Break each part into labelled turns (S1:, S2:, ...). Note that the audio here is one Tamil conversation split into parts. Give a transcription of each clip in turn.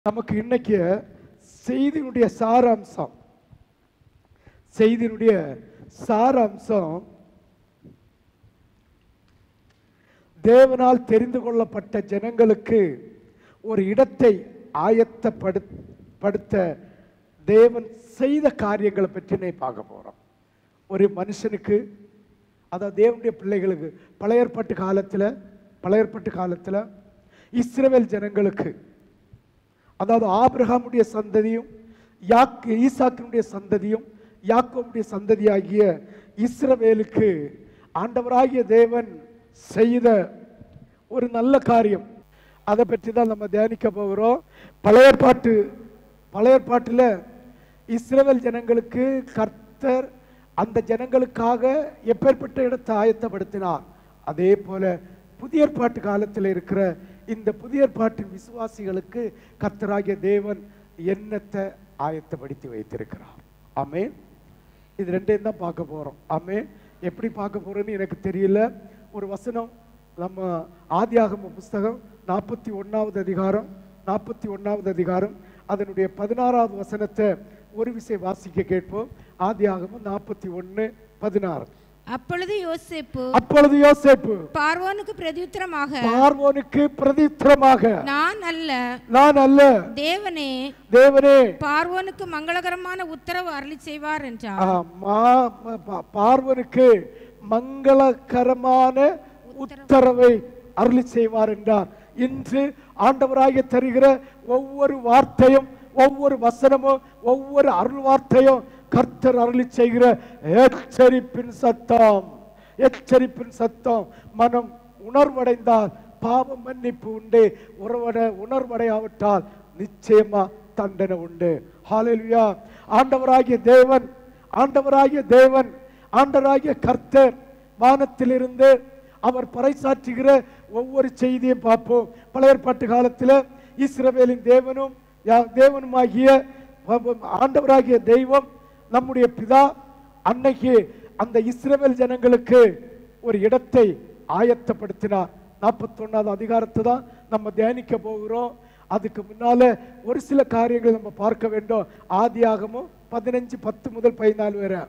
S1: நமக்கு இன்னைக்கு செய்தியினுடைய சாராம்சம் செய்தியினுடைய சாராம்சம் தேவனால் தெரிந்து கொள்ளப்பட்ட ஜனங்களுக்கு ஒரு இடத்தை ஆயத்தப்படு படுத்த தேவன் செய்த காரியங்களை பற்றி நீ பார்க்க போறோம் ஒரு மனுஷனுக்கு அதாவது தேவனுடைய பிள்ளைகளுக்கு பழைய ஏற்பாட்டு காலத்தில் பழைய ஏற்பாட்டு காலத்தில் இஸ்ரவேல் ஜனங்களுக்கு அதாவது ஆபிரகாமுடைய சந்ததியும் யாக் ஈசாக்கினுடைய சந்ததியும் யாக்கோவுடைய சந்ததியாகிய இஸ்ரவேலுக்கு ஆண்டவராகிய தேவன் செய்த ஒரு நல்ல காரியம் அதை பற்றி தான் நம்ம தியானிக்க போகிறோம் பழைய ஏற்பாட்டு பழைய ஏற்பாட்டில் இஸ்ரவேல் ஜனங்களுக்கு கர்த்தர் அந்த ஜனங்களுக்காக எப்பேற்பட்ட இடத்தை ஆயத்தப்படுத்தினார் அதே போல புதிய ஏற்பாட்டு காலத்தில் இருக்கிற இந்த புதிய ஏற்பாட்டின் விசுவாசிகளுக்கு கர்த்தராகிய தேவன் எண்ணத்தை ஆயத்தப்படுத்தி வைத்திருக்கிறார் ஆமென் இது ரெண்டையும் தான் பார்க்க போறோம் ஆமென் எப்படி பார்க்க போறோம்னு எனக்கு தெரியல ஒரு வசனம் நம்ம ஆதியாகம புஸ்தகம் நாற்பத்தி ஒன்னாவது அதிகாரம் நாற்பத்தி ஒன்னாவது அதிகாரம் அதனுடைய பதினாறாவது வசனத்தை ஒரு விசை வாசிக்க கேட்போம் ஆதியாகமம் நாற்பத்தி ஒன்னு பதினாறு
S2: அப்பொழுது யோசேப்பு
S1: அப்பொழுது யோசேப்பு
S2: பார்வோனுக்கு பிரதியுத்தரமாக
S1: பார்வோனுக்கு பிரதித்திரமாக
S2: நான் அல்ல
S1: நான் அல்ல
S2: தேவனே
S1: தேவனே
S2: பார்வோனுக்கு மங்களகரமான உத்தரவு அருளி செய்வார் என்றார்
S1: ஆ, மா- ம- பா- பார்வனுக்கு மங்களகரமான உத்தரவை அருளி செய்வார் என்றார் இன்று ஆண்டவராகிய தருகிற ஒவ்வொரு வார்த்தையும் ஒவ்வொரு வசனமும் ஒவ்வொரு அருள் வார்த்தையும் கர்த்தர் அருளி செய்கிற எச்சரிப்பின் சத்தம் எச்சரிப்பின் சத்தம் மனம் உணர்வடைந்தால் பாவ மன்னிப்பு உண்டு உறவட உணர்வடையாவிட்டால் நிச்சயமா தண்டனை உண்டு ஹalleluya ஆண்டவராகிய தேவன் ஆண்டவராகிய தேவன் ஆண்டவராகிய கர்த்தர் வானத்திலிருந்து அவர் பறைசாற்றுகிற ஒவ்வொரு செய்தியும் பார்ப்போம் பழைய ஏற்பாட்டு காலத்தில் இஸ்ரவேலின் தேவனும் யா- தேவனுமாகிய ஆண்டவராகிய தெய்வம் நம்முடைய பிதா அன்னைக்கு அந்த இஸ்ரவேல் ஜனங்களுக்கு ஒரு இடத்தை ஆயத்தப்படுத்தினார் நாற்பத்தொன்னாவது அதிகாரத்தை தான் நம்ம தியானிக்க போகிறோம் அதுக்கு முன்னால ஒரு சில காரியங்கள் நம்ம பார்க்க வேண்டும் ஆதியாகமும் பதினஞ்சு பத்து முதல் பதினாலு வரை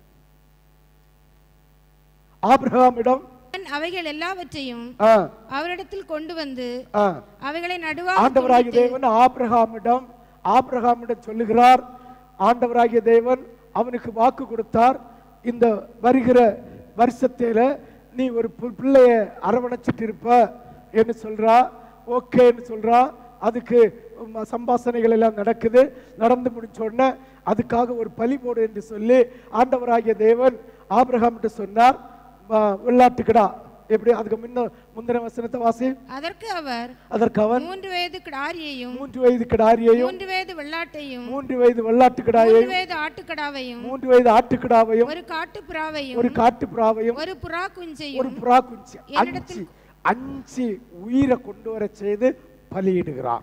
S1: ஆபிரகாமிடம்
S2: அவன் அவைகள் எல்லாவற்றையும்
S1: ஆ,
S2: அவரிடத்தில் கொண்டு வந்து
S1: ஆ,
S2: அவைகளை நடுவாக
S1: ஆண்டவராகிய தேவன் ஆபிரகாமிடம் ஆபிரகாமிடம் சொல்லுகிறார் ஆண்டவராகிய தேவன் அவனுக்கு வாக்கு கொடுத்தார் இந்த வருகிற வருஷத்தில நீ ஒரு பு- பிள்ளைய அரவணைச்சிட்டு இருப்ப என்று சொல்றா ஓகேன்னு சொல்றா அதுக்கு ம- சம்பாஷணைகள் எல்லாம் நடக்குது நடந்து முடிச்ச உடனே அதுக்காக ஒரு பலி போடு என்று சொல்லி ஆண்டவராகிய தேவன் ஆபிரகாம்கிட்ட சொன்னார் வ- வெள்ளாட்டுக்கடா எப்படி அதுக்கு முன்ன முந்தின வசனத்தை வாசி
S2: அதற்கு அவர்
S1: அதற்கு அவன்
S2: மூன்று வயது கிடாரியையும்
S1: மூன்று வயது கிடாரியையும்
S2: மூன்று வயது வெள்ளாட்டையும்
S1: மூன்று வயது வெள்ளாட்டு கிடாயையும்
S2: மூன்று வயது ஆட்டுக்கடாவையும்
S1: மூன்று வயது ஆட்டுக்கிடாவையும்
S2: ஒரு காட்டு புறாவையும்
S1: ஒரு காட்டு புறாவையும்
S2: ஒரு புறா
S1: ஒரு
S2: குஞ்சையும்
S1: புறா குஞ்சு அஞ்சு
S2: என்னிடத்தில்
S1: அஞ்சு உயிரை கொண்டு வர செய்து பலியிடுகிறார்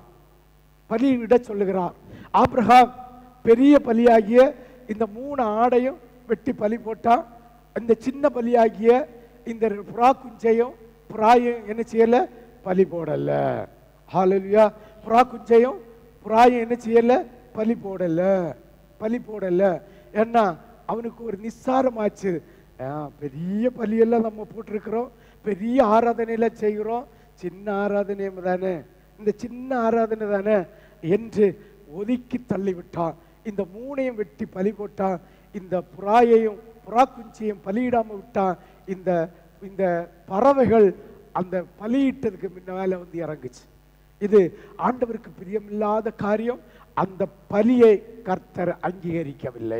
S1: பலியிட சொல்லுகிறார் ஆபிரகாம் பெரிய பலியாகிய இந்த மூணு ஆடையும் வெட்டி பலி போட்டான் இந்த சின்ன பலியாகிய இந்த புறா குஞ்சையும் புறாயும் என்ன செய்யல பலி போடல ஹalleluya புறா குஞ்சையும் புறாயும் என்ன செய்யல பலி போடல பலி போடல ஏன்னா அவனுக்கு ஒரு நிஸ்சாரமாச்சு ஆ, பெரிய பலியெல்லாம் நம்ம போட்டிருக்கிறோம் பெரிய ஆராதனையில செய்கிறோம் சின்ன ஆராதனை தானே இந்த சின்ன ஆராதனை தானே என்று ஒதுக்கி தள்ளிவிட்டான் இந்த மூணையும் வெட்டி பலி போட்டான் இந்த புறாயையும் புறா குஞ்சியையும் பலியிடாம விட்டான் இந்த இந்த பறவைகள் அந்த பலியிட்டதுக்கு முன்னால வந்து இறங்குச்சு இது ஆண்டவருக்கு பிரியமில்லாத காரியம் அந்த பலியை கர்த்தர் அங்கீகரிக்கவில்லை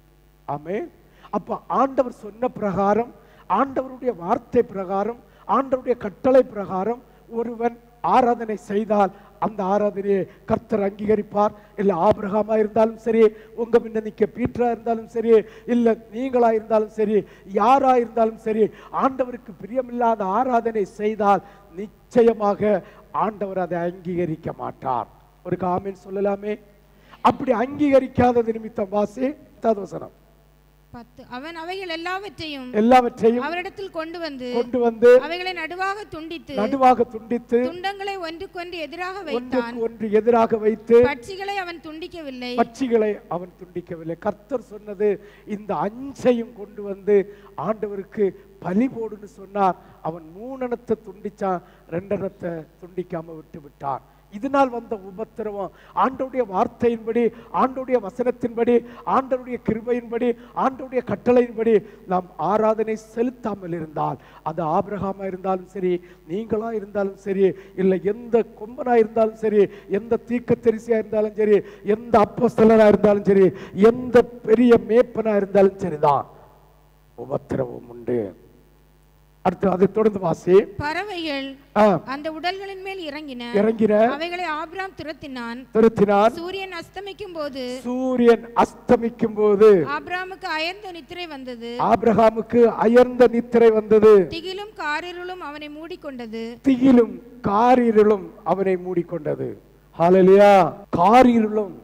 S1: ஆமே அப்ப ஆண்டவர் சொன்ன பிரகாரம் ஆண்டவருடைய வார்த்தை பிரகாரம் ஆண்டவருடைய கட்டளை பிரகாரம் ஒருவன் ஆராதனை செய்தால் அந்த ஆராதனையை கர்த்தர் அங்கீகரிப்பார் இல்ல ஆபிரகாமா இருந்தாலும் சரி உங்க முன்ன நிக்க பீட்டரா இருந்தாலும் சரி இல்ல நீங்களா இருந்தாலும் சரி யாரா இருந்தாலும் சரி ஆண்டவருக்கு பிரியமில்லாத ஆராதனை செய்தால் நிச்சயமாக ஆண்டவர் அதை அங்கீகரிக்க மாட்டார் ஒரு காமெண்ட் சொல்லலாமே அப்படி அங்கீகரிக்காதது நிமித்தம் வாசி பத்தாவது வசனம்
S2: பத்து அவன் அவைகள் எல்லாவற்றையும்
S1: எல்லாவற்றையும்
S2: அவரிடத்தில் கொண்டு வந்து
S1: கொண்டு வந்து
S2: அவைகளை நடுவாக துண்டித்து
S1: நடுவாக துண்டித்து
S2: துண்டங்களை ஒன்றுக்கொன்று எதிராக வைத்தான்
S1: ஒன்றுக்கு ஒன்று எதிராக வைத்து
S2: பட்சிகளை அவன் துண்டிக்கவில்லை
S1: பட்சிகளை அவன் துண்டிக்கவில்லை கர்த்தர் சொன்னது இந்த அஞ்சையும் கொண்டு வந்து ஆண்டவருக்கு பலி போடுன்னு சொன்னார் அவன் மூணனத்தை துண்டிச்சான் ரெண்டனத்தை துண்டிக்காம விட்டு விட்டான் இதனால் வந்த உபத்திரவம் ஆண்டவருடைய வார்த்தையின்படி ஆண்டவருடைய வசனத்தின்படி ஆண்டவருடைய கிருபையின்படி ஆண்டவருடைய கட்டளையின்படி நாம் ஆராதனை செலுத்தாமல் இருந்தால் அது ஆபிரகாமா இருந்தாலும் சரி நீங்களா இருந்தாலும் சரி இல்லை எந்த கொம்பனா இருந்தாலும் சரி எந்த தீர்க்கதரிசியா இருந்தாலும் சரி எந்த அப்போஸ்தலரா இருந்தாலும் சரி எந்த பெரிய மேப்பனா இருந்தாலும் சரிதான் உபத்திரவம் உண்டு அடுத்து அதை தொடர்ந்து வாசி
S2: பறவைகள்
S1: ஆ,
S2: அந்த உடல்களின் மேல் இறங்கின
S1: இறங்கின
S2: அவைகளை ஆபிராம் துரத்தினான்
S1: திருத்தினான்
S2: சூரியன் அஸ்தமிக்கும் போது
S1: சூரியன் அஸ்தமிக்கும் போது
S2: ஆபிராமுக்கு அயர்ந்த நித்திரை வந்தது
S1: ஆபிரகாமுக்கு அயர்ந்த நித்திரை வந்தது
S2: திகிலும் காரிருளும் அவனை மூடிக்கொண்டது
S1: திகிலும் காரிருளும் அவனை மூடிக்கொண்டது ஹalleluya காரிருளும்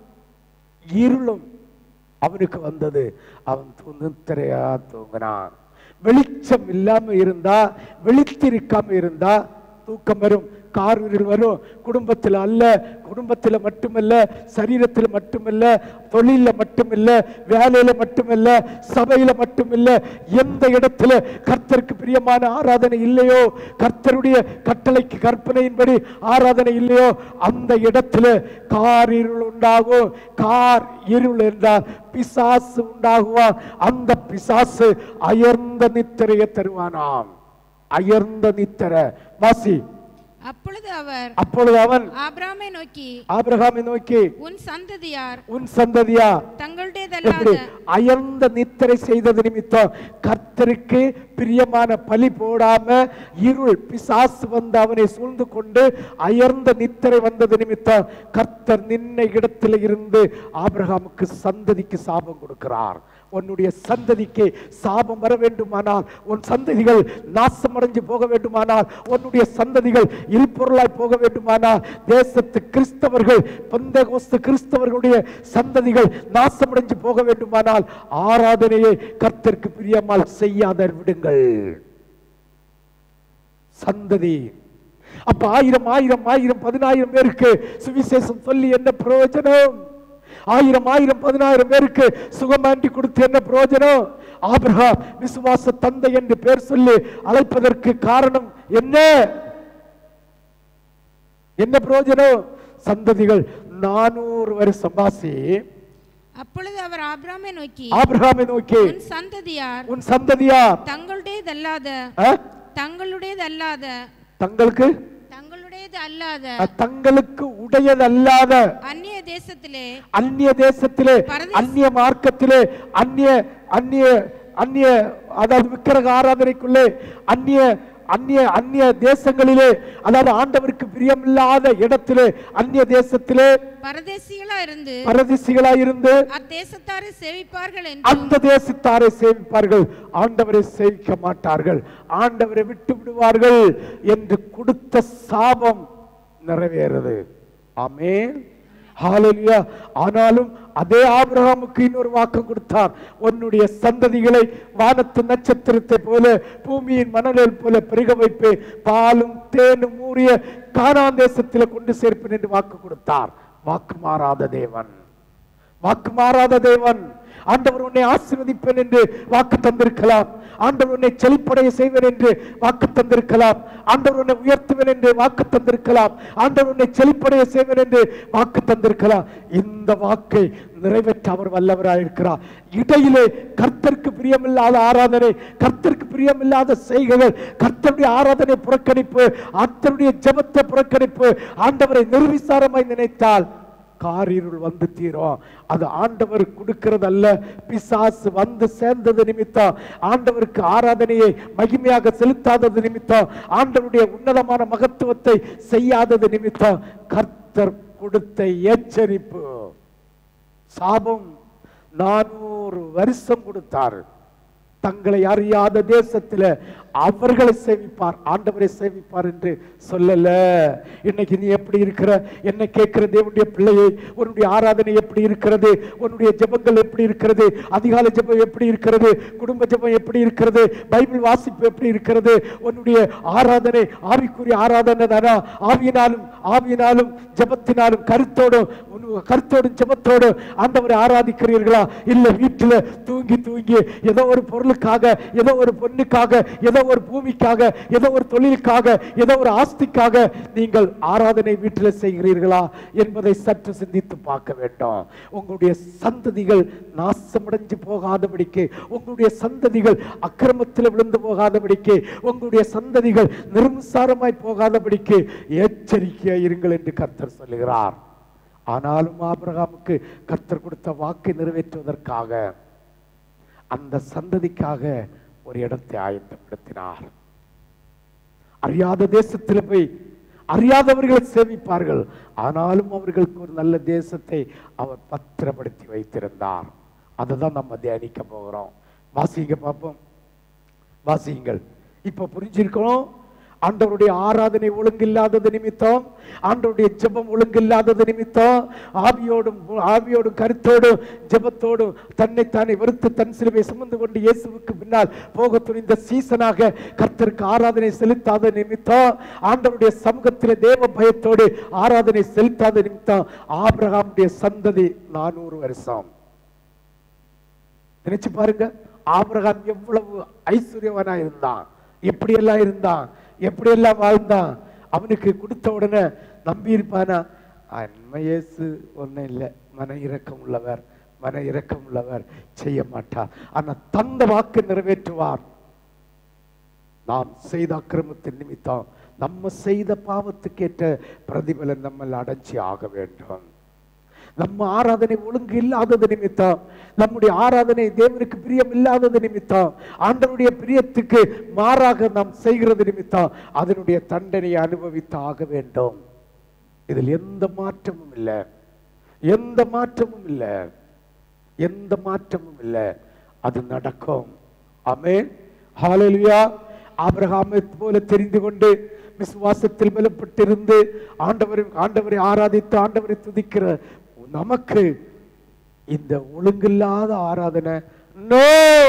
S1: இருளும் அவனுக்கு வந்தது அவன் நித்திரையா தூங்கினான் வெளிச்சம் இல்லாம இருந்தா வெளித்திருக்காம இருந்தா தூக்கம் வரும் காரிருள் வரும் குடும்பத்துல அல்ல குடும்பத்துல மட்டுமல்ல சரீரத்துல மட்டுமல்ல தொழில மட்டுமில்ல வேலையில மட்டுமல்ல சபையில மட்டுமில்ல எந்த இடத்துல கர்த்தருக்கு பிரியமான ஆராதனை இல்லையோ கர்த்தருடைய கட்டளைக்கு கற்பனையின்படி ஆராதனை இல்லையோ அந்த இடத்துல கார் இருள் உண்டாகும் கார் இருள் என்றால் பிசாசு உண்டாகுவான் அந்த பிசாசு அயர்ந்த நித்திரையை தருவானாம் அயர்ந்த நித்திரை வாசி
S2: அப்பொழுது அவர்
S1: அப்பொழுது அவன்
S2: ஆபிராமை நோக்கி
S1: ஆபிரகாமை நோக்கி
S2: உன் சந்ததியார்
S1: உன் சந்ததியா எப்படி
S2: தங்களுடையதல்லாத
S1: அயர்ந்த நித்திரை செய்தது நிமித்தம் கர்த்தருக்கு பிரியமான பலி போடாம இருள் பிசாசு வந்து அவனை சூழ்ந்து கொண்டு அயர்ந்த நித்திரை வந்தது நிமித்தம் கர்த்தர் நின்ன இடத்துல இருந்து ஆபிரகாமுக்கு சந்ததிக்கு சாபம் கொடுக்கிறார் உன்னுடைய சந்ததிக்கு சாபம் வர வேண்டுமானால் உன் சந்ததிகள் நாசமடைஞ்சு போக வேண்டுமானால் உன்னுடைய சந்ததிகள் இல்பொருளாய் போக வேண்டுமானால் தேசத்து கிறிஸ்தவர்கள் பந்தகோஸ்து கிறிஸ்தவர்களுடைய சந்ததிகள் நாசமடைஞ்சு போக வேண்டுமானால் ஆராதனையை கர்த்தருக்கு பிரியமால் செய்யாத விடுங்கள் சந்ததி அப்ப ஆயிரம் ஆயிரம் ஆயிரம் பதினாயிரம் பேருக்கு சுவிசேஷம் சொல்லி என்ன பிரயோஜனம் ஆயிரம் ஆயிரம் பதினாயிரம் பேருக்கு சுகமாண்டி கொடுத்து என்ன பிரயோஜனம் ஆபிரகாம் விசுவாச தந்தை என்று பேர் சொல்லி அழைப்பதற்கு காரணம் என்ன என்ன பிரயோஜனம் சந்ததிகள் நானூறு வருஷம் வாசி
S2: அப்பொழுது அவர் ஆபிராமை நோக்கி
S1: ஆபிரகாமை நோக்கி
S2: உன் சந்ததியார்
S1: உன் சந்ததியா
S2: தங்களுடையதல்லாத
S1: ஆ?
S2: தங்களுடையதல்லாத
S1: தங்களுக்கு
S2: தங்களுடையது அல்லாத
S1: அஹ், தங்களுக்கு உடையதல்லாத
S2: அந்நிய தேசத்திலே
S1: அந்நிய தேசத்திலே
S2: பரதேச-
S1: அந்நிய மார்க்கத்திலே அந்நிய அந்நிய அந்நிய அதாவது விக்கிரக ஆராதனைக்குள்ளே அந்நிய அந்நிய அந்நிய தேசங்களிலே அதாவது ஆண்டவருக்கு பிரியமில்லாத இடத்திலே அந்நிய தேசத்திலே
S2: பரதேசிகளா இருந்து
S1: பரதிசிகளாயிருந்து
S2: அத்தேசத்தாரை சேவிப்பார்கள் என்று
S1: அந்த தேசத்தாரை சேவிப்பார்கள் ஆண்டவரை சேவிக்க மாட்டார்கள் ஆண்டவரை விட்டு விடுவார்கள் என்று கொடுத்த சாபம் நிறைவேறது ஆமென் ஹalleluya ஆனாலும் அதே ஆபிரகாமுக்கு இன்னொரு வாக்கு கொடுத்தார் உன்னுடைய சந்ததிகளை வானத்து நட்சத்திரத்தை போல பூமியின் மணலில் போல பெருக வைப்பு பாலும் தேனும் ஊறிய கானான் தேசத்தில் கொண்டு சேர்ப்பேன் என்று வாக்கு கொடுத்தார் வாக்கு மாறாத தேவன் வாக்கு மாறாத தேவன் ஆண்டவர் உன்னை ஆசீர்வதிப்பேன் என்று வாக்கு தந்திருக்கலாம் ஆண்டவர் உன்னை செழிப்படைய செய்வேன் என்று வாக்கு தந்திருக்கலாம் ஆண்டவர் உன்னை உயர்த்துவேன் என்று வாக்கு தந்திருக்கலாம் ஆண்டவர் உன்னை செழிப்படைய செய்வேன் என்று வாக்கு தந்திருக்கலாம் இந்த வாக்கை நிறைவேற்ற அவர் வல்லவராய் இருக்கிறார் இடையிலே கர்த்தருக்கு பிரியமில்லாத ஆராதனை கர்த்தருக்கு பிரியமில்லாத செய்கைகள் கர்த்தருடைய ஆராதனை புறக்கணிப்பு கர்த்தருடைய ஜெபத்தை புறக்கணிப்பு ஆண்டவரை நிர்விசாரமாய் நினைத்தால் காரிருள் வந்து தீரும் அது ஆண்டவர் கொடுக்கிறதல்ல பிசாசு வந்து சேர்ந்தது நிமித்தம் ஆண்டவருக்கு ஆராதனையை மகிமையாக செலுத்தாதது நிமித்தம் ஆண்டவருடைய உன்னதமான மகத்துவத்தை செய்யாதது நிமித்தம் கர்த்தர் கொடுத்த எச்சரிப்பு சாபம் நானூறு வருஷம் கொடுத்தார் தங்களை அறியாத தேசத்துல அவர்களை சேவிப்பார் ஆண்டவரை சேவிப்பார் என்று சொல்லல இன்னைக்கு நீ எப்படி இருக்கிற என்ன கேட்கிற தேவனுடைய பிள்ளையை உன்னுடைய ஆராதனை எப்படி இருக்கிறது உன்னுடைய ஜெபங்கள் எப்படி இருக்கிறது அதிகாலை ஜெபம் எப்படி இருக்கிறது குடும்ப ஜெபம் எப்படி இருக்கிறது பைபிள் வாசிப்பு எப்படி இருக்கிறது உன்னுடைய ஆராதனை ஆவிக்குரிய ஆராதனை தானா ஆவியினாலும் ஆவியினாலும் ஜெபத்தினாலும் கருத்தோடும் உன் கருத்தோடும் ஜெபத்தோடும் ஆண்டவரை ஆராதிக்கிறீர்களா இல்ல வீட்டுல தூங்கி தூங்கி ஏதோ ஒரு பொருளுக்காக ஏதோ ஒரு பொண்ணுக்காக ஏதோ ஒரு பூமிக்காக ஏதோ ஒரு தொழிலுக்காக ஏதோ ஒரு ஆஸ்திக்காக நீங்கள் ஆராதனை வீட்டில் செய்கிறீர்களா என்பதை சற்று சிந்தித்து பார்க்க வேண்டும் உங்களுடைய சந்ததிகள் நாசமடைஞ்சு போகாதபடிக்கு உங்களுடைய சந்ததிகள் அக்கிரமத்தில் விழுந்து போகாதபடிக்கு உங்களுடைய சந்ததிகள் நிர்மிசாரமாய் போகாதபடிக்கு எச்சரிக்கையா இருங்கள் என்று கர்த்தர் சொல்லுகிறார் ஆனாலும் ஆபிரகாமுக்கு கர்த்தர் கொடுத்த வாக்கை நிறைவேற்றுவதற்காக அந்த சந்ததிக்காக ஒரு இடத்தை ஆயத்தப்படுத்தினார் அறியாத தேசத்தில் போய் அறியாதவர்களை சேவிப்பார்கள் ஆனாலும் அவர்களுக்கு ஒரு நல்ல தேசத்தை அவர் பத்திரப்படுத்தி வைத்திருந்தார் அதை தான் நம்ம தியானிக்க போகிறோம் வாசிங்க பார்ப்போம் வாசியுங்கள் இப்ப புரிஞ்சிருக்கணும் ஆண்டவருடைய ஆராதனை ஒழுங்கில்லாதது நிமித்தம் ஆண்டவருடைய ஜெபம் ஒழுங்கில்லாதது நிமித்தம் ஆவியோடும் ஆவியோடும் கருத்தோடும் ஜெபத்தோடும் தன்னைத்தானே வெறுத்து தன் சிலுவை சுமந்து கொண்டு இயேசுவுக்கு பின்னால் போக துணிந்த சீசனாக கர்த்தருக்கு ஆராதனை செலுத்தாத நிமித்தம் ஆண்டவருடைய சமூகத்தில் தேவ பயத்தோடு ஆராதனை செலுத்தாத நிமித்தம் ஆபிரகாமுடைய சந்ததி நானூறு வருஷம் நினைச்சு பாருங்க ஆபிரகாம் எவ்வளவு ஐஸ்வர்யவனா இருந்தான் எப்படியெல்லாம் இருந்தான் எப்படியெல்லாம் வாழ்ந்தான் அவனுக்கு கொடுத்த உடனே நம்பி இருப்பானா அன்மையேசு ஒன்றும் இல்லை மன இரக்கம் உள்ளவர் மன இரக்கம் உள்ளவர் செய்ய மாட்டார் ஆனா தந்த வாக்கு நிறைவேற்றுவார் நாம் செய்த அக்கிரமத்தின் நிமித்தம் நம்ம செய்த பாவத்துக்கேற்ற பிரதிபலன் நம்ம அடைஞ்சி ஆக வேண்டும் நம்ம ஆராதனை ஒழுங்கு இல்லாதது நிமித்தம் நம்முடைய ஆராதனை தேவனுக்கு பிரியம் இல்லாதது நிமித்தம் ஆண்டவருடைய பிரியத்துக்கு மாறாக நாம் செய்கிறது நிமித்தம் அதனுடைய தண்டனையை அனுபவித்து ஆக வேண்டும் இதில் எந்த மாற்றமும் இல்லை எந்த மாற்றமும் இல்லை எந்த மாற்றமும் இல்லை அது நடக்கும் ஆமென் ஹalleluya ஆபிரகாமை போல தெரிந்து கொண்டு விசுவாசத்தில் பலப்பட்டிருந்து ஆண்டவரை ஆண்டவரை ஆராதித்து ஆண்டவரை துதிக்கிற நமக்கு இந்த ஒழுங்கில்லாத ஆராதனை நோ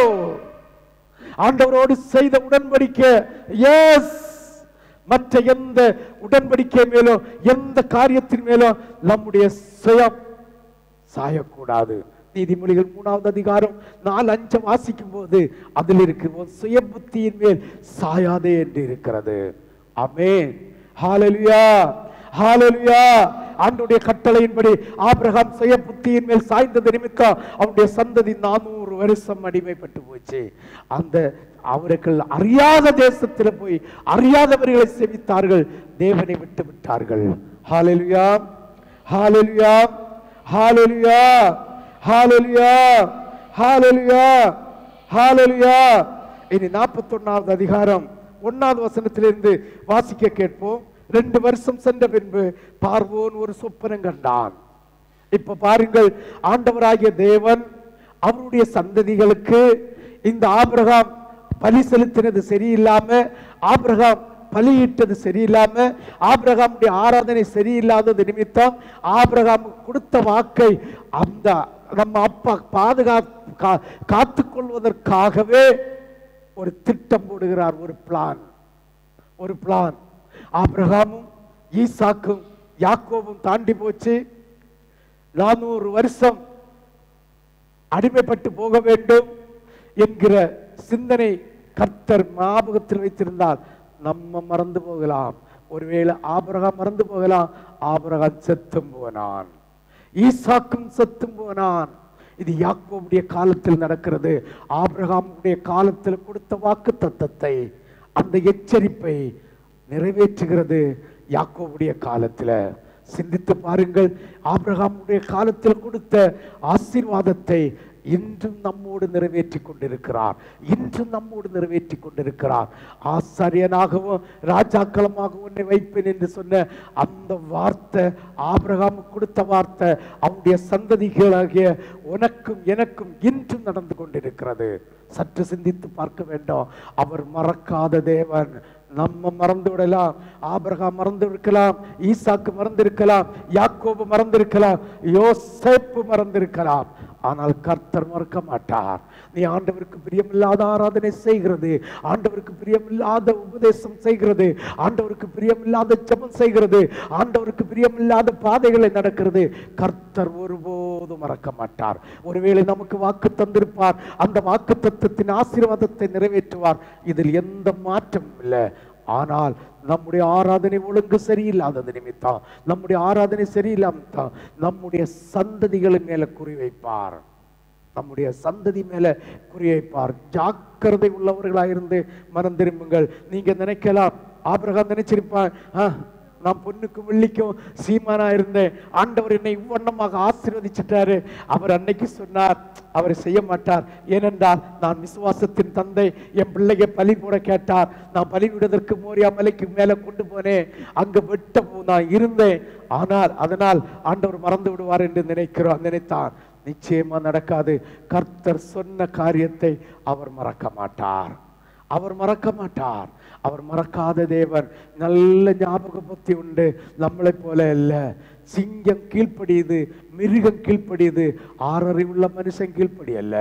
S1: ஆண்டவரோடு செய்த உடன்படிக்கை எஸ் மற்ற எந்த உடன்படிக்கை மேலோ எந்த காரியத்தின் மேலோ நம்முடைய சுயம் சாயக்கூடாது நீதிமொழிகள் மூணாவது அதிகாரம் நாலு அஞ்சு வாசிக்கும் போது அதில் இருக்கு உன் சுய புத்தியின் மேல் சாயாதே என்று இருக்கிறது ஆமென் ஹalleluya ஹalleluya ஆண்டுடைய கட்டளையின்படி ஆபிரகாம் சுய புத்தியின் மேல் சாய்ந்தது நிமித்தம் அவனுடைய சந்ததி நானூறு வருஷம் அடிமைப்பட்டு போச்சு அந்த அவர்கள் அறியாத தேசத்தில் போய் அறியாதவர்களை செவித்தார்கள் தேவனை விட்டு விட்டார்கள் ஹalleluya ஹalleluya ஹalleluya ஹalleluya ஹalleluya ஹalleluya இனி 41வது அதிகாரம் ஒன்னாவது வசனத்திலிருந்து வாசிக்க கேட்போம் ரெண்டு வருஷம் சென்ற பின்பு பார்வோன் ஒரு சொப்பனம் கண்டான் இப்ப பாருங்கள் ஆண்டவராகிய தேவன் அவருடைய சந்ததிகளுக்கு இந்த ஆபிரகாம் பலி செலுத்தினது சரியில்லாம ஆபிரகாம் பலியிட்டது சரியில்லாம ஆபிரகாமுடைய ஆராதனை சரியில்லாதது நிமித்தம் ஆபிரகாம் கொடுத்த வாக்கை அந்த நம்ம அப்பா பாதுகா கா- காத்துக்கொள்வதற்காகவே ஒரு திட்டம் போடுகிறார் ஒரு பிளான் ஒரு பிளான் ஆபிரகாமும் ஈசாக்கும் யாக்கோவும் தாண்டி போச்சு நானூறு வருஷம் அடிமைப்பட்டு போக வேண்டும் என்கிற சிந்தனை கர்த்தர் ஞாபகத்தில் வைத்திருந்தால் நம்ம மறந்து போகலாம் ஒருவேளை ஆபிரகாம் மறந்து போகலாம் ஆபிரகாம் செத்தும் போனான் ஈசாக்கும் செத்தும் போனான் இது யாக்கோவுடைய காலத்தில் நடக்கிறது ஆபிரகாமுடைய காலத்தில் கொடுத்த வாக்கு தத்தத்தை அந்த எச்சரிப்பை நிறைவேற்றுகிறது யாக்கோவுடைய காலத்துல சிந்தித்து பாருங்கள் ஆபிரகாமுடைய காலத்தில் கொடுத்த ஆசீர்வாதத்தை இன்றும் நம்மோடு நிறைவேற்றி கொண்டிருக்கிறார் இன்றும் நம்மோடு நிறைவேற்றி கொண்டிருக்கிறார் ஆசாரியனாகவும் ராஜாக்களமாகவும் உன்னை வைப்பேன் என்று சொன்ன அந்த வார்த்தை ஆபிரகாமுக்கு கொடுத்த வார்த்தை அவனுடைய சந்ததிகளாகிய உனக்கும் எனக்கும் இன்றும் நடந்து கொண்டிருக்கிறது சற்று சிந்தித்து பார்க்க வேண்டும் அவர் மறக்காத தேவன் நம்ம மறந்து விடலாம் ஆபிரகாம் மறந்து இருக்கலாம் ஈசாக்கு மறந்து இருக்கலாம் யாக்கோபு மறந்து இருக்கலாம் யோசேப்பு மறந்து இருக்கலாம் ஆனால் கர்த்தர் மறக்க மாட்டார் நீ ஆண்டவருக்கு பிரியமில்லாத ஆராதனை செய்கிறது ஆண்டவருக்கு பிரியமில்லாத உபதேசம் செய்கிறது ஆண்டவருக்கு பிரியமில்லாத ஜெபம் செய்கிறது ஆண்டவருக்கு பிரியமில்லாத பாதைகளை நடக்கிறது கர்த்தர் ஒருபோதும் மறக்க மாட்டார் ஒருவேளை நமக்கு வாக்கு தந்திருப்பார் அந்த வாக்கு தத்துவத்தின் ஆசீர்வாதத்தை நிறைவேற்றுவார் இதில் எந்த மாற்றமும் இல்லை ஆனால் நம்முடைய ஆராதனை ஒழுங்கு சரியில்லாதது நிமித்தம் நம்முடைய ஆராதனை சரியில்லாம தான் நம்முடைய சந்ததிகளின் மேல குறி வைப்பார் நம்முடைய சந்ததி மேல குறி வைப்பார் ஜாக்கிரதை உள்ளவர்களாயிருந்து மனம் திரும்புங்கள் நீங்க நினைக்கலாம் ஆபிரகாம் நினைச்சிருப்பான் "ஆ, நான் பொண்ணுக்கும் வெள்ளிக்கும் சீமானா இருந்தேன் ஆண்டவர் என்னை இவ்வண்ணமாக ஆசீர்வதிச்சிட்டாரு அவர் அன்னைக்கு சொன்னார் அவர் செய்ய மாட்டார் ஏனென்றால் நான் விசுவாசத்தின் தந்தை என் பிள்ளையை பலி போட கேட்டார் நான் பலி விடுவதற்கு மோரியா மலைக்கு மேல கொண்டு போனேன் அங்க வெட்ட போ- நான் இருந்தேன் ஆனால் அதனால் ஆண்டவர் மறந்து விடுவார் என்று நினைக்கிறோம் நினைத்தான் நிச்சயமா நடக்காது கர்த்தர் சொன்ன காரியத்தை அவர் மறக்க மாட்டார் அவர் மறக்க மாட்டார் அவர் மறக்காத தேவன் நல்ல ஞாபக புத்தி உண்டு நம்மளைப் போல அல்ல சிங்கம் கீழ்ப்படியுது மிருகம் கீழ்ப்படியுது ஆறறிவுள்ள மனுஷன் கீழ்ப்படியல்ல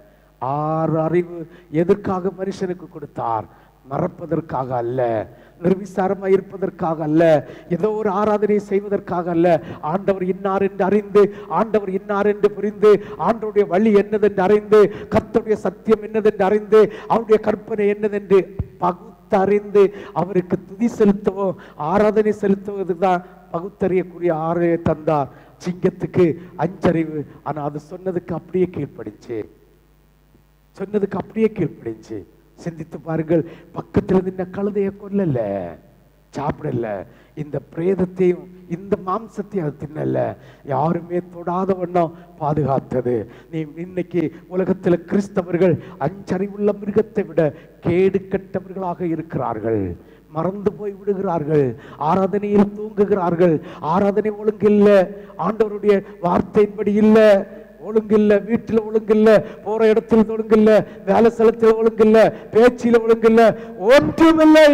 S1: ஆறு அறிவு எதற்காக மனுஷனுக்கு கொடுத்தார் மறப்பதற்காக அல்ல நிர்விசாரமா இருப்பதற்காக அல்ல ஏதோ ஒரு ஆராதனை செய்வதற்காக அல்ல ஆண்டவர் இன்னார் என்று அறிந்து ஆண்டவர் இன்னார் என்று புரிந்து ஆண்டவருடைய வழி என்னதென்று அறிந்து கர்த்தருடைய சத்தியம் என்னதென்று அறிந்து அவருடைய கற்பனை என்னதென்று பகுத்தறிந்து அவருக்கு துதி செலுத்தவும் ஆராதனை செலுத்துவது தான் பகுத்தறியக்கூடிய ஆரையை தந்தார் சிங்கத்துக்கு அஞ்சறிவு ஆனா அது சொன்னதுக்கு அப்படியே கீழ்ப்படிச்சு சொன்னதுக்கு அப்படியே கீழ்ப்படிஞ்சு சிந்தித்து பாருங்கள் பக்கத்துல நின்ன கழுதைய கொல்லல சாப்பிடல இந்த பிரேதத்தையும் இந்த மாம்சத்தையும் அது தின்னல யாருமே தொடாத வண்ணம் பாதுகாத்தது நீ இன்னைக்கு உலகத்துல கிறிஸ்தவர்கள் அஞ்சறிவுள்ள மிருகத்தை விட கேடு கெட்டவர்களாக இருக்கிறார்கள் மறந்து போய் விடுகிறார்கள் ஆராதனையில் தூங்குகிறார்கள் ஆராதனை ஒழுங்கில்ல ஆண்டவருடைய வார்த்தையின்படி இல்லை ஒழுங்கில்ல வீட்டுல ஒழுங்கில்ல போற இடத்துல ஒழுங்கில்ல வேலை ஸ்தலத்துல ஒழுங்கில்ல பேச்சில ஒழுங்கில்ல ஒன்றுமில்லை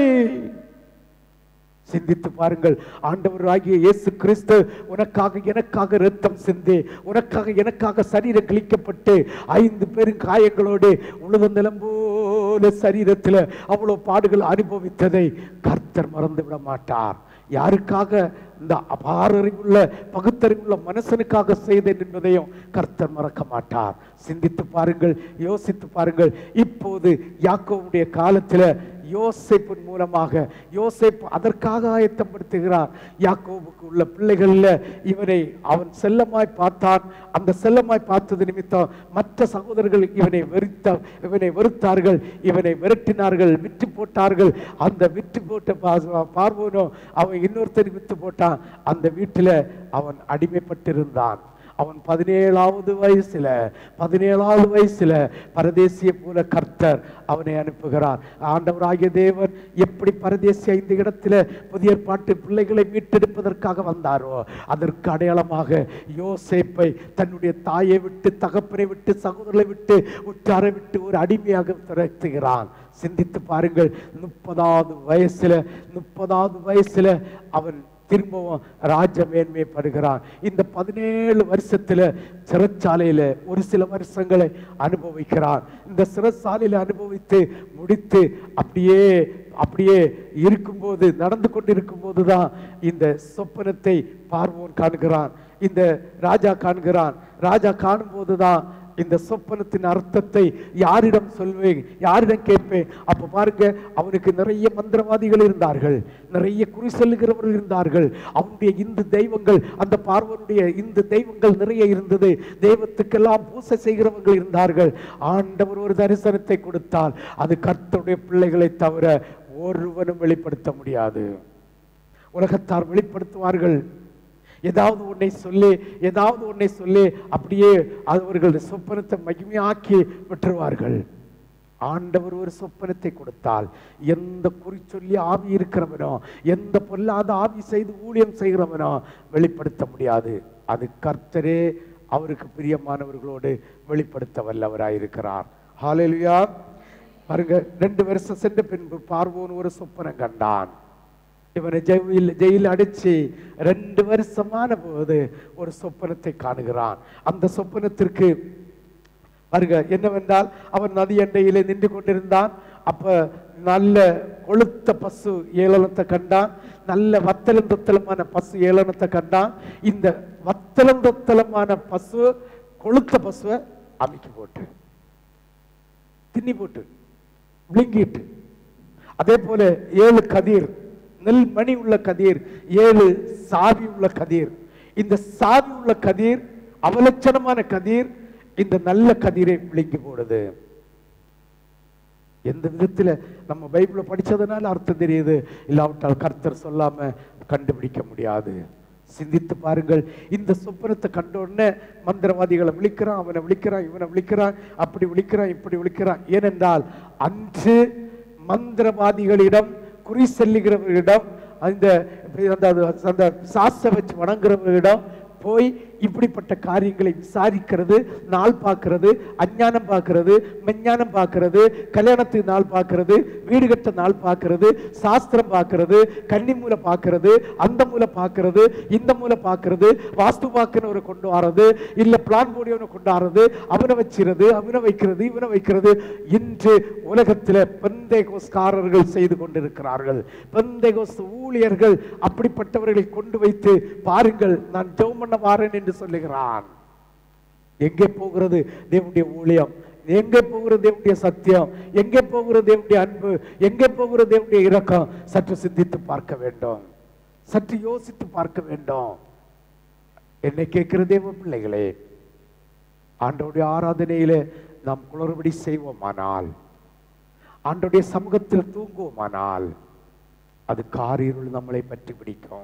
S1: சிந்தித்து பாருங்கள் ஆண்டவராகிய இயேசு கிறிஸ்து உனக்காக எனக்காக இரத்தம் சிந்தி உனக்காக எனக்காக சரீரம் கிழிக்கப்பட்டு ஐந்து பெரும் காயங்களோடு உழுத நிலம் போல சரீரத்தில் அவ்வளவு பாடுகள் அனுபவித்ததை கர்த்தர் மறந்து விட மாட்டார் யாருக்காக இந்த அபாரறிவுள்ள பகுத்தறிவுள்ள மனுஷனுக்காக செய்தேன் என்பதையும் கர்த்தர் மறக்க மாட்டார் சிந்தித்து பாருங்கள் யோசித்து பாருங்கள் இப்போது யாக்கோவுடைய காலத்துல யோசேப்பின் மூலமாக யோசேப் அதற்காக ஆயத்தப்படுத்துகிறார் யாக்கோபுக்கு உள்ள பிள்ளைகள்ல இவனை அவன் செல்லமாய் பார்த்தான் அந்த செல்லமாய் பார்த்தது நிமித்தம் மற்ற சகோதரர்கள் இவனை வெறுத்த இவனை வெறுத்தார்கள் இவனை விரட்டினார்கள் விற்று போட்டார்கள் அந்த விற்று போட்ட பா- பார்வோனோ அவன் இன்னொருத்தர் வித்து போட்டான் அந்த வீட்டில் அவன் அடிமைப்பட்டிருந்தான் அவன் பதினேழாவது வயசுல பதினேழாவது வயசுல பரதேசிய போல கர்த்தர் அவனை அனுப்புகிறார் ஆண்டவராகிய தேவன் எப்படி பரதேசிய இந்த இடத்துல புதிய பாட்டு பிள்ளைகளை மீட்டெடுப்பதற்காக வந்தாரோ அதற்கு அடையாளமாக யோசேப்பை தன்னுடைய தாயை விட்டு தகப்பனை விட்டு சகோதரரை விட்டு உற்றாரை விட்டு ஒரு அடிமையாக துரத்துகிறான் சிந்தித்து பாருங்கள் முப்பதாவது வயசுல முப்பதாவது வயசுல அவன் திரும்பவும் ராஜ மேன்மைப்படுகிறான் இந்த பதினேழு வருஷத்துல சிறைச்சாலையில ஒரு சில வருஷங்களை அனுபவிக்கிறான் இந்த சிறைச்சாலையில அனுபவித்து முடித்து அப்படியே அப்படியே இருக்கும்போது நடந்து கொண்டிருக்கும் போதுதான் இந்த சொப்பனத்தை பார்வோன் காண்கிறான் இந்த ராஜா காண்கிறான் ராஜா காணும் போதுதான் இந்த சொப்பனத்தின் அர்த்தத்தை யாரிடம் சொல்வேன் யாரிடம் கேட்பேன் அப்ப பாருங்க அவனுக்கு நிறைய மந்திரவாதிகள் இருந்தார்கள் நிறைய குறி சொல்லுகிறவர்கள் இருந்தார்கள் அவனுடைய இந்து தெய்வங்கள் அந்த பார்வனுடைய இந்து தெய்வங்கள் நிறைய இருந்தது தெய்வத்துக்கெல்லாம் பூசை செய்கிறவர்கள் இருந்தார்கள் ஆண்டவர் ஒரு தரிசனத்தை கொடுத்தால் அது கர்த்தருடைய பிள்ளைகளை தவிர ஒருவனும் வெளிப்படுத்த முடியாது உலகத்தார் வெளிப்படுத்துவார்கள் ஏதாவது ஒன்றை சொல்லி ஏதாவது ஒன்றை சொல்லி அப்படியே அவர்களுடைய சொப்பனத்தை மகிமையாக்கி விட்டுருவார்கள் ஆண்டவர் ஒரு சொப்பனத்தை கொடுத்தால் எந்த குறி சொல்லி ஆவி இருக்கிறவனோ எந்த பொல்லாத ஆவி செய்து ஊழியம் செய்கிறவனோ வெளிப்படுத்த முடியாது அது கர்த்தரே அவருக்கு பிரியமானவர்களோடு வெளிப்படுத்த வல்லவராயிருக்கிறார் ஹalleluya பாருங்க ரெண்டு வருஷம் சென்ற பின்பு பார்வோன் ஒரு சொப்பனம் கண்டான் இவனை ஜெயில் ஜெயில் அடிச்சு ரெண்டு வருஷமான போது ஒரு சொப்பனத்தை காணுகிறான் அந்த சொப்பனத்திற்கு பாருங்க என்னவென்றால் அவன் நதி எண்டையிலே நின்று கொண்டிருந்தான் அப்ப நல்ல கொளுத்த பசு ஏளனத்தை கண்டான் நல்ல வத்தலம் தத்தலமான பசு ஏளனத்தை கண்டான் இந்த வத்தலம் தத்தலமான பசு கொளுத்த பசுவை அமைக்கி போட்டு தின்னி போட்டு விழுங்கிட்டு அதே போல ஏழு கதிர் நெல் மணி உள்ள கதிர் ஏழு சாவி உள்ள கதிர் இந்த சாவி உள்ள கதிர் அவலட்சணமான கதிர் இந்த நல்ல கதிரை விழுங்கி போடுது எந்த விதத்துல நம்ம பைபிள படிச்சதுனால அர்த்தம் தெரியுது இல்லாவிட்டால் கர்த்தர் சொல்லாம கண்டுபிடிக்க முடியாது சிந்தித்து பாருங்கள் இந்த சொப்பனத்தை கண்ட உடனே மந்திரவாதிகளை விழிக்கிறான் அவனை விழிக்கிறான் இவனை விழிக்கிறான் அப்படி விழிக்கிறான் இப்படி விழிக்கிறான் ஏனென்றால் அன்று மந்திரவாதிகளிடம் குறி செல்லுகிறவர்களிடம் அந்த அந்த அந்த சாச வச்சு வணங்குறவர்களிடம் போய் இப்படிப்பட்ட காரியங்களை விசாரிக்கிறது நாள் பார்க்கிறது அஞ்ஞானம் பார்க்கிறது மெஞ்ஞானம் பார்க்கிறது கல்யாணத்துக்கு நாள் பார்க்கிறது வீடு கட்ட நாள் பார்க்கிறது சாஸ்திரம் பார்க்கிறது கன்னி மூலை பார்க்கிறது அந்த மூலை பார்க்கிறது இந்த மூலை பார்க்கிறது வாஸ்து பார்க்கிறவரை கொண்டு வர்றது இல்ல பிளான் போடியவனை கொண்டு வர்றது அவனை வச்சிருது அவனை வைக்கிறது இவனை வைக்கிறது இன்று உலகத்தில் பெந்தைகோஸ்காரர்கள் செய்து கொண்டிருக்கிறார்கள் பெந்தைகோஸ் ஊழியர்கள் அப்படிப்பட்டவர்களை கொண்டு வைத்து பாருங்கள் நான் ஜெபம் பண்ண வாரேன் என்று சொல்லுகிறான் எங்கே போகிறது தேவனுடைய ஊழியம் எங்கே போகிறது தேவனுடைய சத்தியம் எங்கே போகிறது தேவனுடைய அன்பு எங்கே போகிறது தேவனுடைய இரக்கம் சற்று சிந்தித்து பார்க்க வேண்டும் சற்று யோசித்து பார்க்க வேண்டும் என்னை கேட்கிற தேவ பிள்ளைகளே ஆண்டவருடைய ஆராதனையிலே நாம் குளறுபடி செய்வோமானால் ஆண்டவருடைய சமூகத்தில் தூங்குவோமானால் அது காரிருள் நம்மளை பற்றி பிடிக்கும்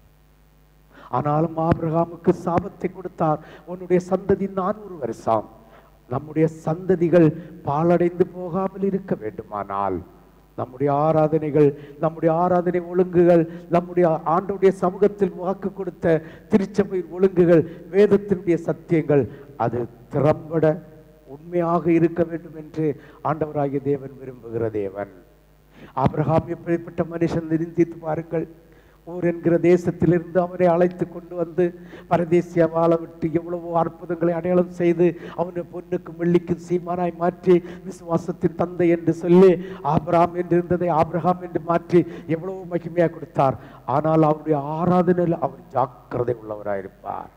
S1: ஆனாலும் ஆபிரகாமுக்கு சாபத்தை கொடுத்தார் உன்னுடைய சந்ததி நானூறு வருஷம் நம்முடைய சந்ததிகள் பாழடைந்து போகாமல் இருக்க வேண்டுமானால் நம்முடைய ஆராதனைகள் நம்முடைய ஆராதனை ஒழுங்குகள் நம்முடைய ஆண்டுடைய சமூகத்தில் வாக்கு கொடுத்த திருச்சபை ஒழுங்குகள் வேதத்தினுடைய சத்தியங்கள் அது திறம்பட உண்மையாக இருக்க வேண்டும் என்று ஆண்டவராகிய தேவன் விரும்புகிற தேவன் ஆபிரகாம் எப்படிப்பட்ட மனுஷன் நிந்தித்து பாருங்கள் ஊர் என்கிற தேசத்திலிருந்து அவரை அழைத்து கொண்டு வந்து பரதேசிய வாழ விட்டு எவ்வளவோ அற்புதங்களை அடையாளம் செய்து அவனை பொண்ணுக்கும் வெள்ளிக்கும் சீமானாய் மாற்றி விசுவாசத்தின் தந்தை என்று சொல்லி ஆபிரகாம் என்று இருந்ததை ஆபிரகாம் என்று மாற்றி எவ்வளவு மகிமையாக கொடுத்தார் ஆனால் அவருடைய ஆராதனையில் அவர் ஜாக்கிரதை உள்ளவராயிருப்பார்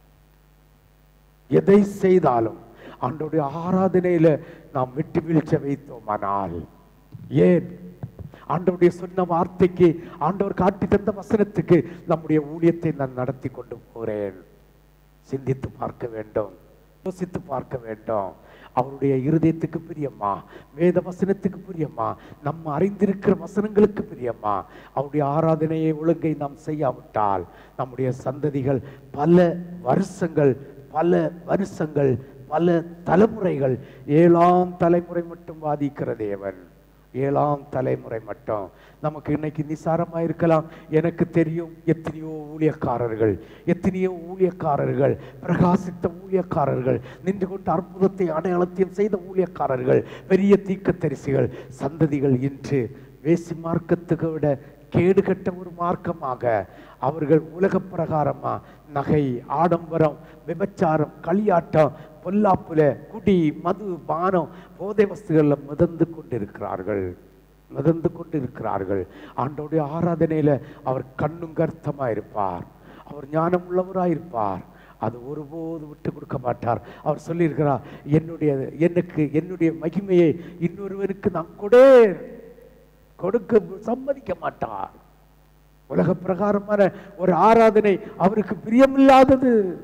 S1: எதை செய்தாலும் ஆண்டோடைய ஆராதனையில நாம் விட்டு வீழ்ச்சி வைத்தோமானால் ஏன் ஆண்டவருடைய சொன்ன வார்த்தைக்கு ஆண்டவர் காட்டி தந்த வசனத்துக்கு நம்முடைய ஊழியத்தை நான் நடத்தி கொண்டு போறேன் சிந்தித்து பார்க்க வேண்டும் யோசித்து பார்க்க வேண்டும் அவருடைய இருதயத்துக்கு பிரியமா வேத வசனத்துக்கு பிரியமா நம்ம அறிந்திருக்கிற வசனங்களுக்கு பிரியமா அவருடைய ஆராதனையை ஒழுங்கை நாம் செய்யாவிட்டால் நம்முடைய சந்ததிகள் பல வருஷங்கள் பல வருஷங்கள் பல தலைமுறைகள் ஏழாம் தலைமுறை மட்டும் வாதிக்கிற தேவன் ஏழாம் தலைமுறை மட்டும் நமக்கு இன்னைக்கு நிசாரமா இருக்கலாம் எனக்கு தெரியும் எத்தனையோ ஊழியக்காரர்கள் எத்தனையோ ஊழியக்காரர்கள் பிரகாசித்த ஊழியக்காரர்கள் நின்று கொண்டு அற்புதத்தை அடையாளத்தையும் செய்த ஊழியக்காரர்கள் பெரிய தீக்கத்தரிசிகள் சந்ததிகள் இன்று வேசி மார்க்கத்துக்கு விட கேடு கட்ட ஒரு மார்க்கமாக அவர்கள் உலக பிரகாரமா நகை ஆடம்பரம் விபச்சாரம் களியாட்டம் பொல்லாப்புல குடி மது பானம் போதை வஸ்துகள்ல மிதந்து கொண்டிருக்கிறார்கள் மிதந்து கொண்டிருக்கிறார்கள் ஆண்டோடைய ஆராதனையில அவர் கண்ணும் கர்த்தமா இருப்பார் அவர் ஞானம் உள்ளவராயிருப்பார் அது ஒருபோது விட்டு கொடுக்க மாட்டார் அவர் சொல்லியிருக்கிறார் என்னுடைய எனக்கு என்னுடைய மகிமையை இன்னொருவருக்கு நான் கொடேன் கொடுக்க சம்மதிக்க மாட்டார் உலக பிரகாரமான ஒரு ஆராதனை அவருக்கு பிரியமில்லாதது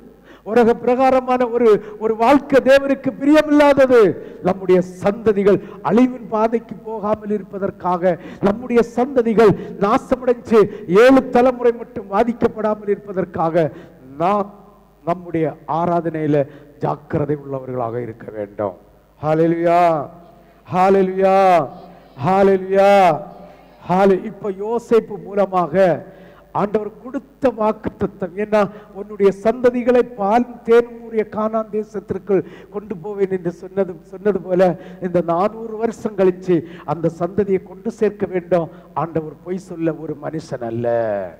S1: உலக பிரகாரமான ஒரு ஒரு வாழ்க்கை தேவனுக்கு பிரியமில்லாதது நம்முடைய சந்ததிகள் அழிவின் பாதைக்கு போகாமல் இருப்பதற்காக நம்முடைய சந்ததிகள் நாசமடைஞ்சு ஏழு தலைமுறை மட்டும் பாதிக்கப்படாமல் இருப்பதற்காக நாம் நம்முடைய ஆராதனையில ஜாக்கிரதை உள்ளவர்களாக இருக்க வேண்டும் ஹalleluya ஹalleluya ஹalleluya ஹாலே இப்ப யோசேப்பு மூலமாக ஆண்டவர் கொடுத்த வாக்கு தத்தம் ஏன்னா உன்னுடைய சந்ததிகளை பால் தேன்மூரிய கானான் தேசத்திற்கு கொண்டு போவேன் என்று சொன்னது சொன்னது போல இந்த நானூறு வருஷம் கழிச்சு அந்த சந்ததியை கொண்டு சேர்க்க வேண்டும் ஆண்டவர் பொய் சொல்ல ஒரு மனுஷன் அல்ல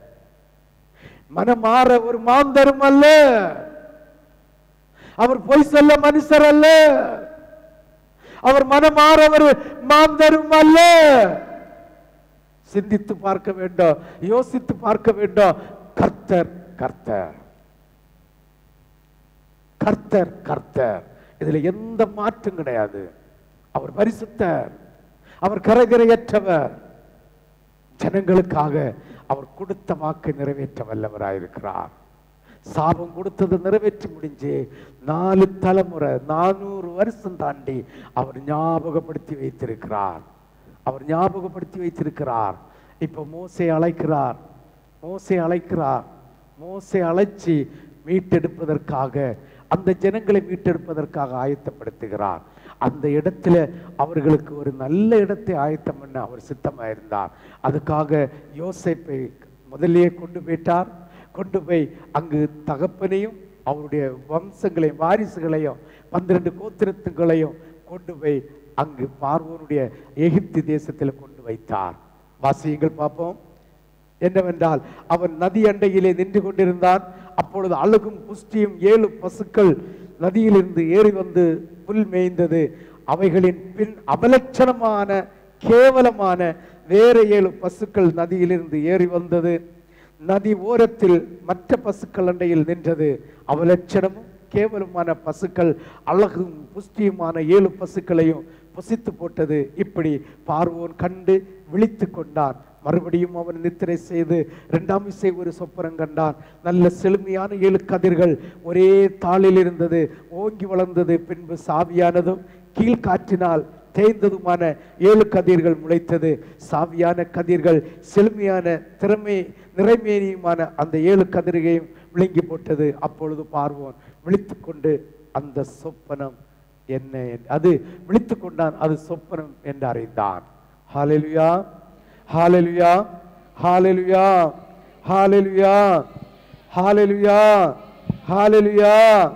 S1: மனமாற ஒரு மாந்தரும் அல்ல அவர் பொய் சொல்ல மனுஷர் அல்ல அவர் மனமாற ஒரு மாந்தரும் அல்ல சிந்தித்து பார்க்க வேண்டும் யோசித்து பார்க்க வேண்டும் கர்த்தர் கர்த்தர் கர்த்தர் கர்த்தர் இதுல எந்த மாற்றம் கிடையாது அவர் பரிசுத்தர் அவர் கரகரையற்றவர் ஜனங்களுக்காக அவர் கொடுத்த வாக்கை நிறைவேற்ற வல்லவராயிருக்கிறார் சாபம் கொடுத்தது நிறைவேற்றி முடிஞ்சு நாலு தலைமுறை நானூறு வருஷம் தாண்டி அவர் ஞாபகப்படுத்தி வைத்திருக்கிறார் அவர் ஞாபகப்படுத்தி வைத்திருக்கிறார் இப்ப மோசே அழைக்கிறார் மோசே அழைக்கிறார் மோசே அழைச்சி மீட்டெடுப்பதற்காக அந்த ஜனங்களை மீட்டெடுப்பதற்காக ஆயத்தப்படுத்துகிறார் அந்த இடத்துல அவர்களுக்கு ஒரு நல்ல இடத்தை ஆயத்தம் பண்ண அவர் சித்தமாயிருந்தார் அதுக்காக யோசேப்பை முதல்லயே கொண்டு போயிட்டார் கொண்டு போய் அங்கு தகப்பனையும் அவருடைய வம்சங்களையும் வாரிசுகளையும் பன்னிரண்டு கோத்திரத்துகளையும் கொண்டு போய் அங்கு பார்வோனுடைய எகிப்து தேசத்தில் கொண்டு வைத்தார் வாசியங்கள் பார்ப்போம் என்னவென்றால் அவன் நதி அண்டையிலே நின்று கொண்டிருந்தான் அப்பொழுது அழகும் புஷ்டியும் ஏழு பசுக்கள் நதியிலிருந்து ஏறி வந்து புல் மேய்ந்தது அவைகளின் பின் அபலட்சணமான கேவலமான வேற ஏழு பசுக்கள் நதியிலிருந்து ஏறி வந்தது நதி ஓரத்தில் மற்ற பசுக்கள் அண்டையில் நின்றது அவலட்சணமும் கேவலமான பசுக்கள் அழகும் புஷ்டியுமான ஏழு பசுக்களையும் புசித்து போட்டது இப்படி பார்வோன் கண்டு விழித்து கொண்டான் மறுபடியும் அவன் நித்திரை செய்து இரண்டாம் இசை ஒரு சொப்பனம் கண்டான் நல்ல செழுமையான ஏழு கதிர்கள் ஒரே தாளில் இருந்தது ஓங்கி வளர்ந்தது பின்பு சாவியானதும் கீழ்காற்றினால் தேய்ந்ததுமான ஏழு கதிர்கள் முளைத்தது சாவியான கதிர்கள் செழுமையான திறமை நிறைமேனியுமான அந்த ஏழு கதிர்களையும் விழுங்கி போட்டது அப்பொழுது பார்வோன் விழித்துக் கொண்டு அந்த சொப்பனம் என்ன என்று- அது விழித்துக் கொண்டான் அது சொப்பனம் என்று அறிந்தான் ஹalleluya ஹalleluya ஹalleluya ஹalleluya ஹalleluya ஹalleluya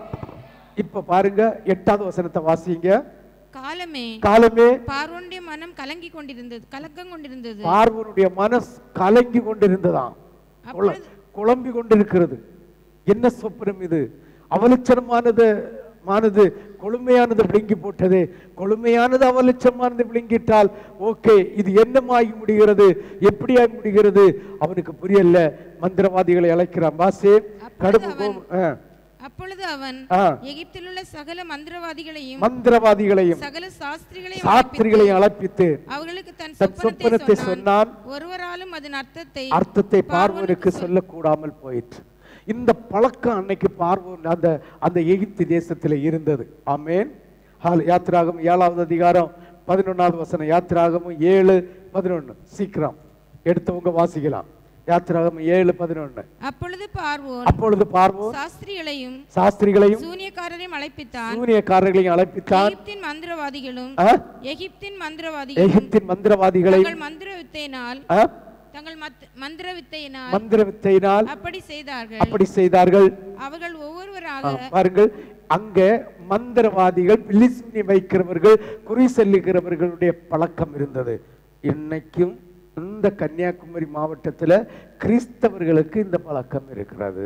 S1: இப்ப பாருங்க எட்டாவது வசனத்தை வாசிங்க
S2: காலமே
S1: காலமே
S2: பார்வோனுடைய மனம் கலங்கி கொண்டிருந்தது கலக்கம் கொண்டிருந்தது
S1: பார்வனுடைய மனஸ் கலங்கி கொண்டிருந்ததாம் குழ-
S2: அப்பொழுது-
S1: குழம்பி கொண்டிருக்கிறது என்ன சொப்பனம் இது அவலட்சணமானது மானது கொழுமையானது விழுங்கி போட்டது கொழுமையானது அவலட்சமானது விழுங்கிட்டால் ஓகே இது என்னமாகி முடிகிறது எப்படியாகி முடிகிறது அவனுக்கு புரியல மந்திரவாதிகளை அழைக்கிறான் பாசே கடுப்பு
S2: அவன்
S1: கோபம் ஆ,
S2: அப்பொழுது அவன்
S1: ஆ.
S2: எகிப்தில் உள்ள சகல மந்திரவாதிகளையும்
S1: மந்திரவாதிகளையும்
S2: சகல சாஸ்திரிகளையும்
S1: சாஸ்திரிகளையும் அழைப்பித்து
S2: அவர்களுக்கு தன்
S1: தன்
S2: சொப்பனத்தை
S1: சொப்பனத்தை
S2: சொன்னான்
S1: சொன்னான்
S2: ஒருவராலும் அதன் அர்த்தத்தை
S1: அர்த்தத்தை பார்வனுக்கு சொல்லக்கூடாமல் போயிற்று இந்த பழக்கம் அன்னைக்கு பார்வோன் அந்த அந்த எகிப்து தேசத்துல இருந்தது ஆமென் ஹால் யாத்திராகம் ஏழாவது அதிகாரம் பதினொன்னாவது வசனம் யாத்திராகமும் ஏழு பதினொன்னு சீக்கிரம் எடுத்தவங்க வாசிக்கலாம் யாத்திராகம் ஏழு பதினொன்னு
S2: அப்பொழுது பார்வோன்
S1: அப்பொழுது பார்வோன்
S2: சாஸ்திரிகளையும்
S1: சாஸ்திரிகளையும்
S2: சூனியக்காரரையும் அழைப்பித்தான்
S1: சூனியக்காரர்களையும் அழைப்பித்தான்
S2: எகிப்தின் மந்திரவாதிகளும்
S1: ஆ?
S2: எகிப்தின் மந்திரவாதிகளும்
S1: எகிப்தின் மந்திரவாதிகளையும்
S2: தங்கள் மந்திர வித்தையினால்
S1: ஆ?
S2: தங்கள் மத்- மந்திர வித்தையினால்
S1: மந்திர வித்தையினால்
S2: அப்படி செய்தார்கள்
S1: அப்படி செய்தார்கள்
S2: அவர்கள்
S1: ஆ,
S2: ஒவ்வொருவராக
S1: பாருங்கள் அங்க மந்திரவாதிகள் பில்லிசூனி வைக்கிறவர்கள் குறி செல்லுகிறவர்களுடைய பழக்கம் இருந்தது இன்னைக்கும் இந்த கன்னியாகுமரி மாவட்டத்துல கிறிஸ்தவர்களுக்கு இந்த பழக்கம் இருக்கிறது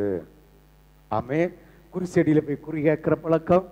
S1: ஆமே குறி செடியில போய் குறி கேட்கிற பழக்கம்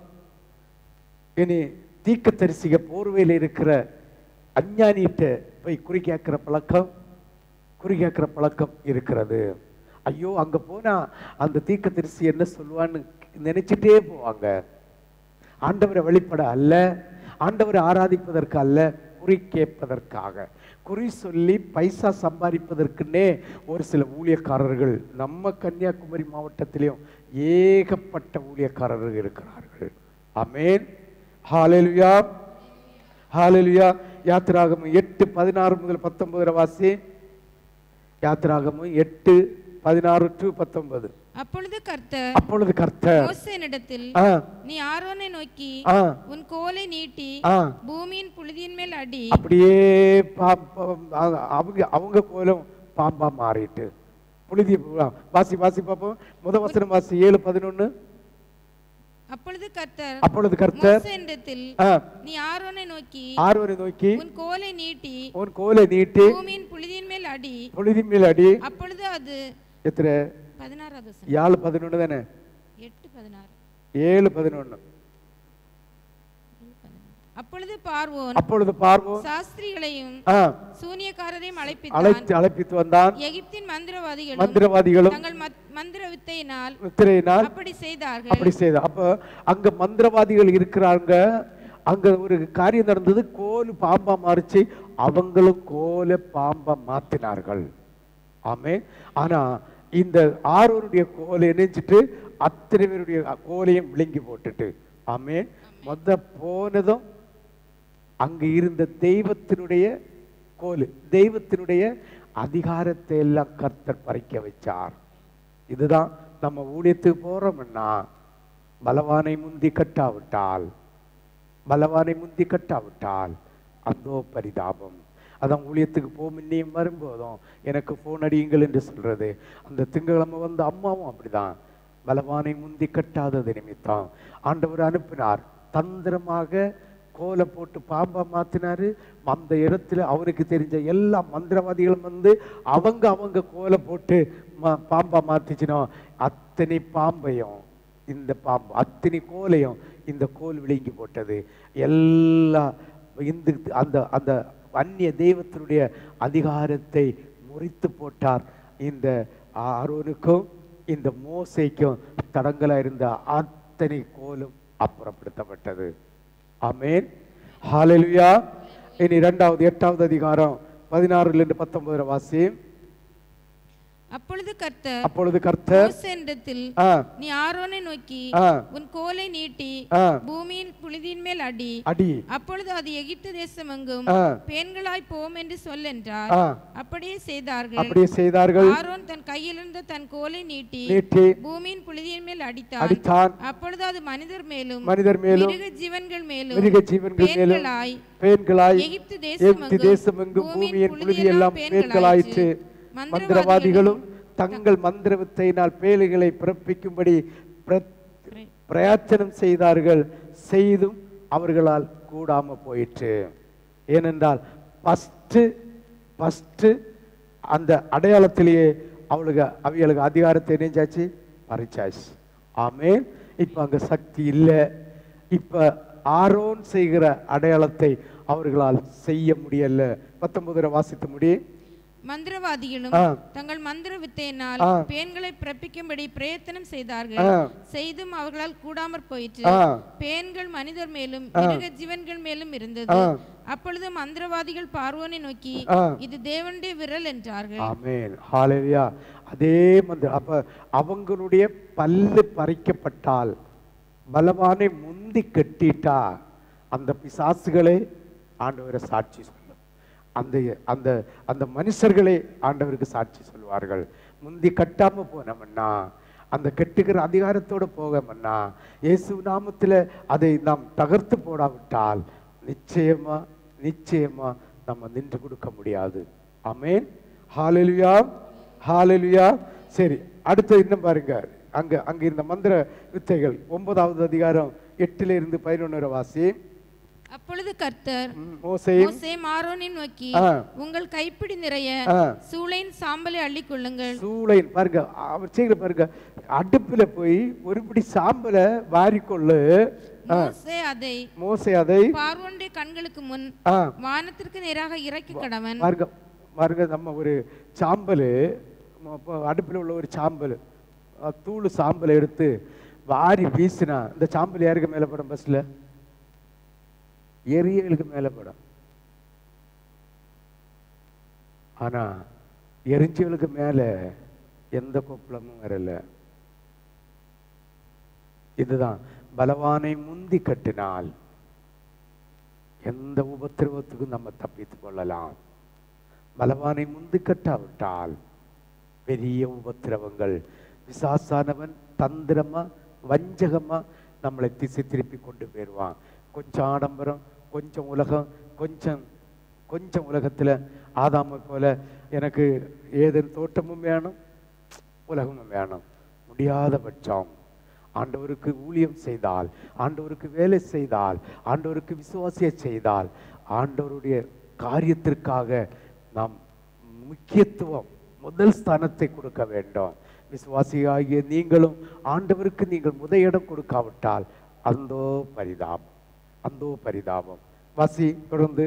S1: இனி தீக்கத்தரிசிக போர்வையில் இருக்கிற அஞ்ஞானிகிட்ட போய் குறி கேட்கிற பழக்கம் குறி கேட்கிற பழக்கம் இருக்கிறது ஐயோ அங்க போனா அந்த தீக்கத்தரிசி என்ன சொல்லுவான்னு நினைச்சிட்டே போவாங்க ஆண்டவரை வெளிப்பட அல்ல ஆண்டவரை ஆராதிப்பதற்கு அல்ல குறி கேட்பதற்காக குறி சொல்லி பைசா சம்பாதிப்பதற்குன்னே ஒரு சில ஊழியக்காரர்கள் நம்ம கன்னியாகுமரி மாவட்டத்திலையும் ஏகப்பட்ட ஊழியக்காரர்கள் இருக்கிறார்கள் அமேன் ஹalleluya ஹalleluya யாத்திராகமம் எட்டு பதினாறு முதல் பத்தொன்பது வாசி யாத்திராகமம் எட்டு பதினாறு டு பத்தொன்பது
S2: அப்பொழுது கர்த்தர்
S1: அப்பொழுது கர்த்தர்
S2: மோசேனிடத்தில்
S1: ஆ
S2: நீ ஆரோனை நோக்கி
S1: ஆ
S2: உன் கோலை நீட்டி
S1: ஆ
S2: பூமியின் புழுதியின் மேல் அடி
S1: அப்படியே பா- பா- அ- அவங்க அவங்க கோலம் பாம்பா மாறிட்டு புழுதி ஆ, வாசி வாசி பார்ப்போம் முத வசனம் வாசி ஏழு பதினொன்னு
S2: அப்பொழுது கர்த்தர்
S1: அப்பொழுது கர்த்தர்
S2: மோசேனிடத்தில்
S1: ஆ,
S2: நீ ஆரோனை நோக்கி
S1: ஆறுவரை நோக்கி
S2: உன் கோலை நீட்டி
S1: உன் கோலை நீட்டி
S2: பூமியின் புழுதியின் மேல் அடி
S1: புழுதி மேல் அடி
S2: அப்பொழுது அது
S1: எத்தனை
S2: பதினாறாவது வசனம்.
S1: ஏழு பதினொன்னு தானே
S2: எட்டு பதினாறு
S1: ஏழு பதினொன்னு
S2: அப்பொழுது பார்வோன்
S1: அப்பொழுது பார்வோம்
S2: சாஸ்திரிகளையும்
S1: ஆ,
S2: சூனியக்காரரையும் அழைப்பித்தான்
S1: அழைத்து அழைப்பித்து வந்தான்
S2: எகிப்தின் மந்திரவாதிகளும்
S1: மந்திரவாதிகளும்
S2: தங்கள் மத்- மந்திர வித்தையினால்
S1: முத்திரையினால்
S2: அப்படி செய்தார்கள்
S1: அப்படி செய்த அப்ப அங்க மந்திரவாதிகள் இருக்கிறாங்க அங்க ஒரு காரியம் நடந்தது கோல் பாம்பா மாறிச்சு அவங்களும் கோலை பாம்பா மாத்தினார்கள் ஆமே ஆனா இந்த ஆரோருடைய கோலை இணைச்சிட்டு அத்தனை பேருடைய கோலையும் விழுங்கி போட்டுட்டு ஆமே மொத்த போனதும் அங்க இருந்த தெய்வத்தினுடைய கோல் தெய்வத்தினுடைய அதிகாரத்தை எல்லாம் கர்த்தர் பறிக்க வச்சார் இதுதான் நம்ம ஊழியத்துக்கு போறோம்னா பலவானை முந்தி கட்டாவிட்டால் பலவானை முந்தி கட்டாவிட்டால் அந்தோ பரிதாபம் அதான் ஊழியத்துக்கு போகும் இன்னையும் வரும்போதும் எனக்கு ஃபோன் அடியுங்கள் என்று சொல்றது அந்த திங்கக்கிழமை வந்த அம்மாவும் அப்படிதான் பலவானை முந்தி கட்டாதது நிமித்தம் ஆண்டவர் அனுப்பினார் தந்திரமாக கோலை போட்டு பாம்பா மாத்தினாரு அந்த இடத்துல அவருக்கு தெரிஞ்ச எல்லா மந்திரவாதிகளும் வந்து அவங்க அவங்க கோலை போட்டு ம- பாம்பா மாத்திச்சினோ அத்தனை பாம்பையும் இந்த பாம்பு அத்தனை கோலையும் இந்த கோல் விழுங்கி போட்டது எல்லா இந்து அந்த அந்த அந்நிய தெய்வத்தினுடைய அதிகாரத்தை முறித்து போட்டார் இந்த ஆரோனுக்கும் இந்த மோசைக்கும் தடங்களா இருந்த அத்தனை கோலும் அப்புறப்படுத்தப்பட்டது ஆமென் ஹalleluya இனி இரண்டாவது எட்டாவது அதிகாரம் பதினாறுல இருந்து பத்தொன்பதுல வாசி
S2: அப்பொழுது கர்த்தர்
S1: அப்பொழுது கர்த்தர்
S2: மோசேனிடத்தில்
S1: ஆ
S2: நீ ஆரோனை நோக்கி
S1: ஆ
S2: உன் கோலை நீட்டி
S1: ஆ
S2: பூமியின் புழுதியின் மேல் அடி
S1: அடி
S2: அப்பொழுது அது எகிப்து தேசமெங்கும்
S1: ஆ
S2: பெண்களாய் போம் என்று சொல் என்றார்
S1: ஆ
S2: அப்படியே செய்தார்கள்
S1: அப்படியே செய்தார்கள்
S2: ஆரோன் தன் கையிலிருந்த தன் கோலை நீட்டி
S1: நீட்டி
S2: பூமியின் புழுதியின் மேல் அடித்தான்
S1: அடித்தான்
S2: அப்பொழுது அது மனிதர் மேலும்
S1: மனிதர் மேலும்
S2: மிருக ஜீவன்கள் மேலும்
S1: மிருக ஜீவன்கள் மேலும்
S2: பெண்களாய்
S1: பேன்களாய்
S2: எகிப்து
S1: எகிப்து
S2: தேசமெங்கும்
S1: தேசமெங்கும் பூமியின் புழுதி எல்லாம் பேன்களாயிற்று மந்திரவாதிகளும் தங்கள் மந்திர வித்தையினால் பேழைகளை பிறப்பிக்கும்படி பிர- பிரயாத்தனம் செய்தார்கள் செய்தும் அவர்களால் கூடாம போயிற்று ஏனென்றால் ஃபஸ்ட்டு ஃபஸ்ட்டு அந்த அடையாளத்திலேயே அவளுக்கு அவிகளுக்கு அதிகாரத்தை இணைஞ்சாச்சு பறிச்சாச்சு ஆமென் இப்ப அங்க சக்தி இல்லை இப்ப ஆரோன் செய்கிற அடையாளத்தை அவர்களால் செய்ய முடியல பத்தொன்பதுல வாசித்து முடி
S2: மந்திரவாதிகளும்
S1: ஆ.
S2: தங்கள் மந்திர வித்தையினால்
S1: ஆ.
S2: பேன்களை பிறப்பிக்கும்படி பிரயத்தனம் செய்தார்கள்
S1: ஆ.
S2: செய்தும் அவர்களால் கூடாமற் போயிற்று
S1: ஆ
S2: பேன்கள் மனிதர் மேலும்
S1: ஆ.
S2: மிருக ஜீவன்கள் மேலும் இருந்தது
S1: ஆ.
S2: அப்பொழுது மந்திரவாதிகள் பார்வோனை நோக்கி
S1: ஆ
S2: இது தேவனுடைய விரல் என்றார்கள்
S1: ஆமென் ஹalleluya அதே மந்திர அப்ப அவங்களுடைய பல்லு பறிக்கப்பட்டால் பலவானை முந்தி கட்டிட்டா அந்த பிசாசுகளே ஆண்டவரை சாட்சி சொல்லும் அந்த அந்த அந்த மனுஷர்களே ஆண்டவருக்கு சாட்சி சொல்வார்கள் முந்தி கட்டாம போனோம்னா அந்த கட்டுகிற அதிகாரத்தோட போகமன்னா இயேசு நாமத்துல அதை நாம் தகர்த்து போடாவிட்டால் நிச்சயமா நிச்சயமா நம்ம நின்று கொடுக்க முடியாது ஆமென் ஹalleluya ஹalleluya சரி அடுத்து இன்னும் பாருங்க அங்க அங்க இருந்த மந்திர வித்தைகள் ஒன்பதாவது அதிகாரம் எட்டுல இருந்து பதினொன்னு வாசி
S2: அப்பொழுது கர்த்தர்
S1: ம், மோசேயும்
S2: மோசே மாரோனை நோக்கி
S1: ஆ,
S2: உங்கள் கைப்பிடி நிறைய
S1: ஆ,
S2: சூளையின் சாம்பலை அள்ளிக் கொள்ளுங்கள்
S1: சூளைன் பாருங்க அவர் செய்கிற பாருங்க அடுப்புல போய் ஒரு பிடி சாம்பலை வாரிக்கொள்ளு ஆ,
S2: மோசே அதை
S1: மோசே அதை
S2: பார்வோனுடைய கண்களுக்கு முன்
S1: ஆ
S2: வானத்திற்கு நேராக இறக்கி கடவன்
S1: பாருங்க பாருங்க நம்ம ஒரு சாம்பல் அடுப்பில் உள்ள ஒரு சாம்பல் அஹ், தூள் சாம்பலை எடுத்து வாரி வீசினா இந்த சாம்பல் யாருக்கு மேலே படும் பஸ்ல எரியலுக்கு மேலே படும் ஆனா எரிஞ்சவளுக்கு மேல எந்த கொப்பளமும் வரல இதுதான் பலவானை முந்தி கட்டினால் எந்த உபத்திரவத்துக்கும் நம்ம தப்பித்துக் கொள்ளலாம் பலவானை முந்தி கட்டாவிட்டால் பெரிய உபத்திரவங்கள் விசாசானவன் தந்திரமா வஞ்சகமா நம்மளை திசை திருப்பி கொண்டு போயிடுவான் கொஞ்சம் ஆடம்பரம் கொஞ்சம் உலகம் கொஞ்சம் கொஞ்சம் உலகத்துல ஆதாமை போல எனக்கு ஏதேன் தோட்டமும் வேணும் உலகமும் வேணும் முடியாத பட்சம் ஆண்டவருக்கு ஊழியம் செய்தால் ஆண்டவருக்கு வேலை செய்தால் ஆண்டவருக்கு விசுவாசிய செய்தால் ஆண்டவருடைய காரியத்திற்காக நாம் முக்கியத்துவம் முதல் ஸ்தானத்தை கொடுக்க வேண்டும் விசுவாசியாகிய நீங்களும் ஆண்டவருக்கு நீங்கள் முதலிடம் கொடுக்காவிட்டால் அந்தோ பரிதாபம் அந்தோ பரிதாபம் வாசி தொடர்ந்து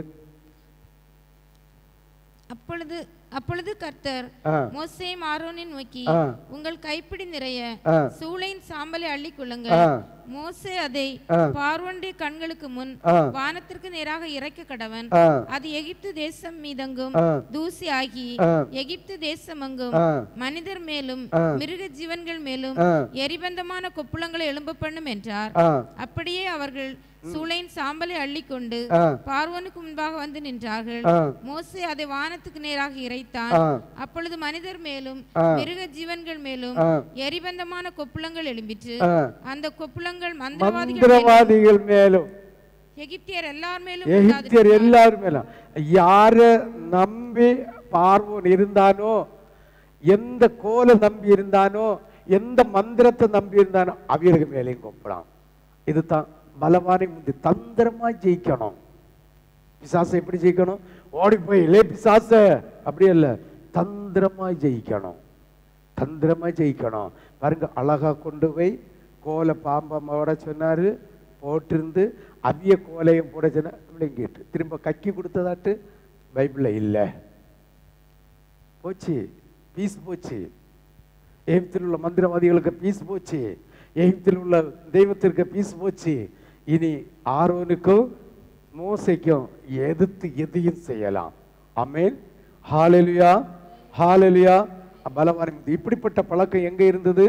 S2: அப்பொழுது அப்பொழுது கர்த்தர்
S1: ஆ,
S2: மோசேயும் ஆரோனை நோக்கி
S1: ஆ.
S2: உங்கள் கைப்பிடி நிறைய
S1: ஆ.
S2: சூளையின் சாம்பலை அள்ளிக்
S1: ஆ,
S2: கொள்ளுங்கள் மோசே அதை
S1: ஆ.
S2: பார்வோனுடைய கண்களுக்கு முன்
S1: ஆ.
S2: வானத்திற்கு நேராக இறக்க கடவன்
S1: ஆ,
S2: அது எகிப்து தேசம் மீதெங்கும்
S1: ஆ.
S2: தூசி ஆகி
S1: ஆ.
S2: எகிப்து தேசமெங்கும்
S1: ஆ,
S2: மனிதர் மேலும்
S1: ஆ.
S2: மிருக ஜீவன்கள் மேலும்
S1: ஆ.
S2: எரிபந்தமான கொப்புளங்களை எழும்ப பண்ணும் என்றார்
S1: ஆ,
S2: அப்படியே அவர்கள் சூளையின் சாம்பலை அள்ளிக்கொண்டு
S1: ஆ.
S2: பார்வோனுக்கு முன்பாக வந்து நின்றார்கள்
S1: ஆ.
S2: மோசே அதை வானத்துக்கு நேராக இறைத்தான்
S1: ஆ,
S2: அப்பொழுது மனிதர் மேலும்
S1: ஆ.
S2: மிருக ஜீவன்கள் மேலும்
S1: ஆ.
S2: எரிபந்தமான கொப்புளங்கள் எழும்பிற்று
S1: ஆ.
S2: அந்த கொப்புளங்கள் மந்திரவாதிகள் மேலும்,
S1: மந்திரவாதிகள் மேலும்
S2: எகிப்தியர் எல்லார் மேலும்
S1: எகிப்தியர்
S2: உண்டாதிருந்தார்.
S1: எல்லாரும் மேலும் யார நம்பி பார்வோன் இருந்தானோ எந்த கோலை நம்பி இருந்தானோ எந்த மந்திரத்தை நம்பி இருந்தானோ அவியலுக்கு மேலேயும் கொப்பலாம் இதுதான் பலவானை முந்தி தந்திரமா ஜெயிக்கணும் பிசாசை எப்படி ஜெயிக்கணும் ஓடி போய் லே பிசாச அப்படி இல்ல தந்திரமா ஜெயிக்கணும் தந்திரமா ஜெயிக்கணும் பாருங்க அழகா கொண்டு போய் கோலை பாம்பம்மோட சொன்னாரு போட்டிருந்து அவிய கோலையும் போட சொன்ன விளங்கிட்டு திரும்ப கக்கி கொடுத்ததாட்டு பைபிள்ல இல்ல போச்சு பீஸ் போச்சு எகிப்தில் உள்ள மந்திரவாதிகளுக்கு பீஸ் போச்சு எகிப்தில் உள்ள தெய்வத்திற்கு பீஸ் போச்சு இனி ஆரோனுக்கும் மோசைக்கும் எதிர்த்து எதையும் செய்யலாம் அமேன் ஹாலெலுயா ஹாலெலுயா பலவான் இப்படிப்பட்ட பழக்கம் எங்க இருந்தது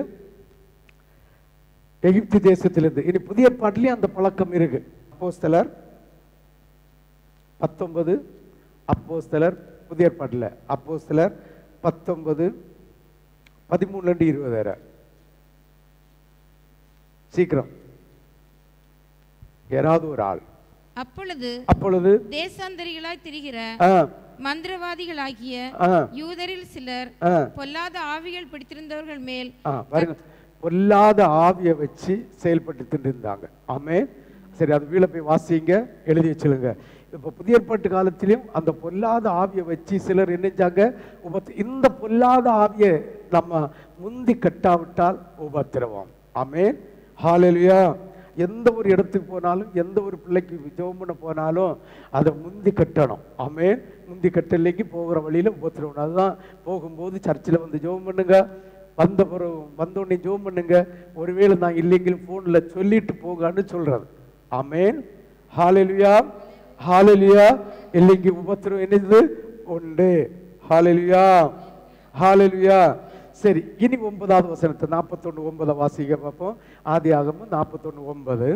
S1: எகிப்து தேசத்திலிருந்து இனி புதிய பாட்டிலையும் அந்த பழக்கம் இருக்கு அப்போஸ்தலர் பத்தொன்பது அப்போஸ்தலர் புதிய பாட்டில் அப்போஸ்தலர் பத்தொன்பது பதிமூணுல இருந்து இருபது வரை சீக்கிரம் யாராவது ஒரு ஆள்
S2: அப்பொழுது
S1: அப்பொழுது
S2: தேசாந்தரிகளாய் திரிகிற
S1: ஆ,
S2: மந்திரவாதிகளாகிய
S1: ஆ,
S2: யூதரில் சிலர்
S1: ஆ,
S2: பொல்லாத ஆவிகள் பிடித்திருந்தவர்கள் மேல்
S1: ஆ, பாருங்க பொல்லாத ஆவியை வச்சு செயல்பட்டு இருந்தாங்க ஆமே சரி அது வீழ போய் வாசிங்க எழுதி வச்சிருங்க இப்ப புதிய ஏற்பாட்டு காலத்திலும் அந்த பொல்லாத ஆவியை வச்சு சிலர் என்னஞ்சாங்க உபத் இந்த பொல்லாத ஆவியை நம்ம முந்தி கட்டாவிட்டால் உபத்திரவம் ஆமென் ஹalleluya எந்த ஒரு இடத்துக்கு போனாலும் எந்த ஒரு பிள்ளைக்கு ஜெபம் பண்ண போனாலும் அதை முந்தி கட்டணும் ஆமென் முந்தி கட்டலைக்கு போகிற வழியில உபத்திரவம் அதுதான் போகும்போது சர்ச்சில் வந்து ஜெபம் பண்ணுங்க வந்த பிறகு வந்தோடனே ஜெபம் பண்ணுங்க ஒருவேளை நான் இல்லைங்களும் ஃபோனில் சொல்லிட்டு போங்கன்னு சொல்றது ஆமென் ஹalleluya ஹalleluya இல்லைங்க உபத்திரம் என்னது உண்டு ஹalleluya ஹalleluya சரி இனி ஒன்பதாவது வசனத்தை நாற்பத்தொன்று ஒன்பதை வாசிக்க பார்ப்போம் ஆதி ஆகமும் நாற்பத்தொன்று ஒன்பது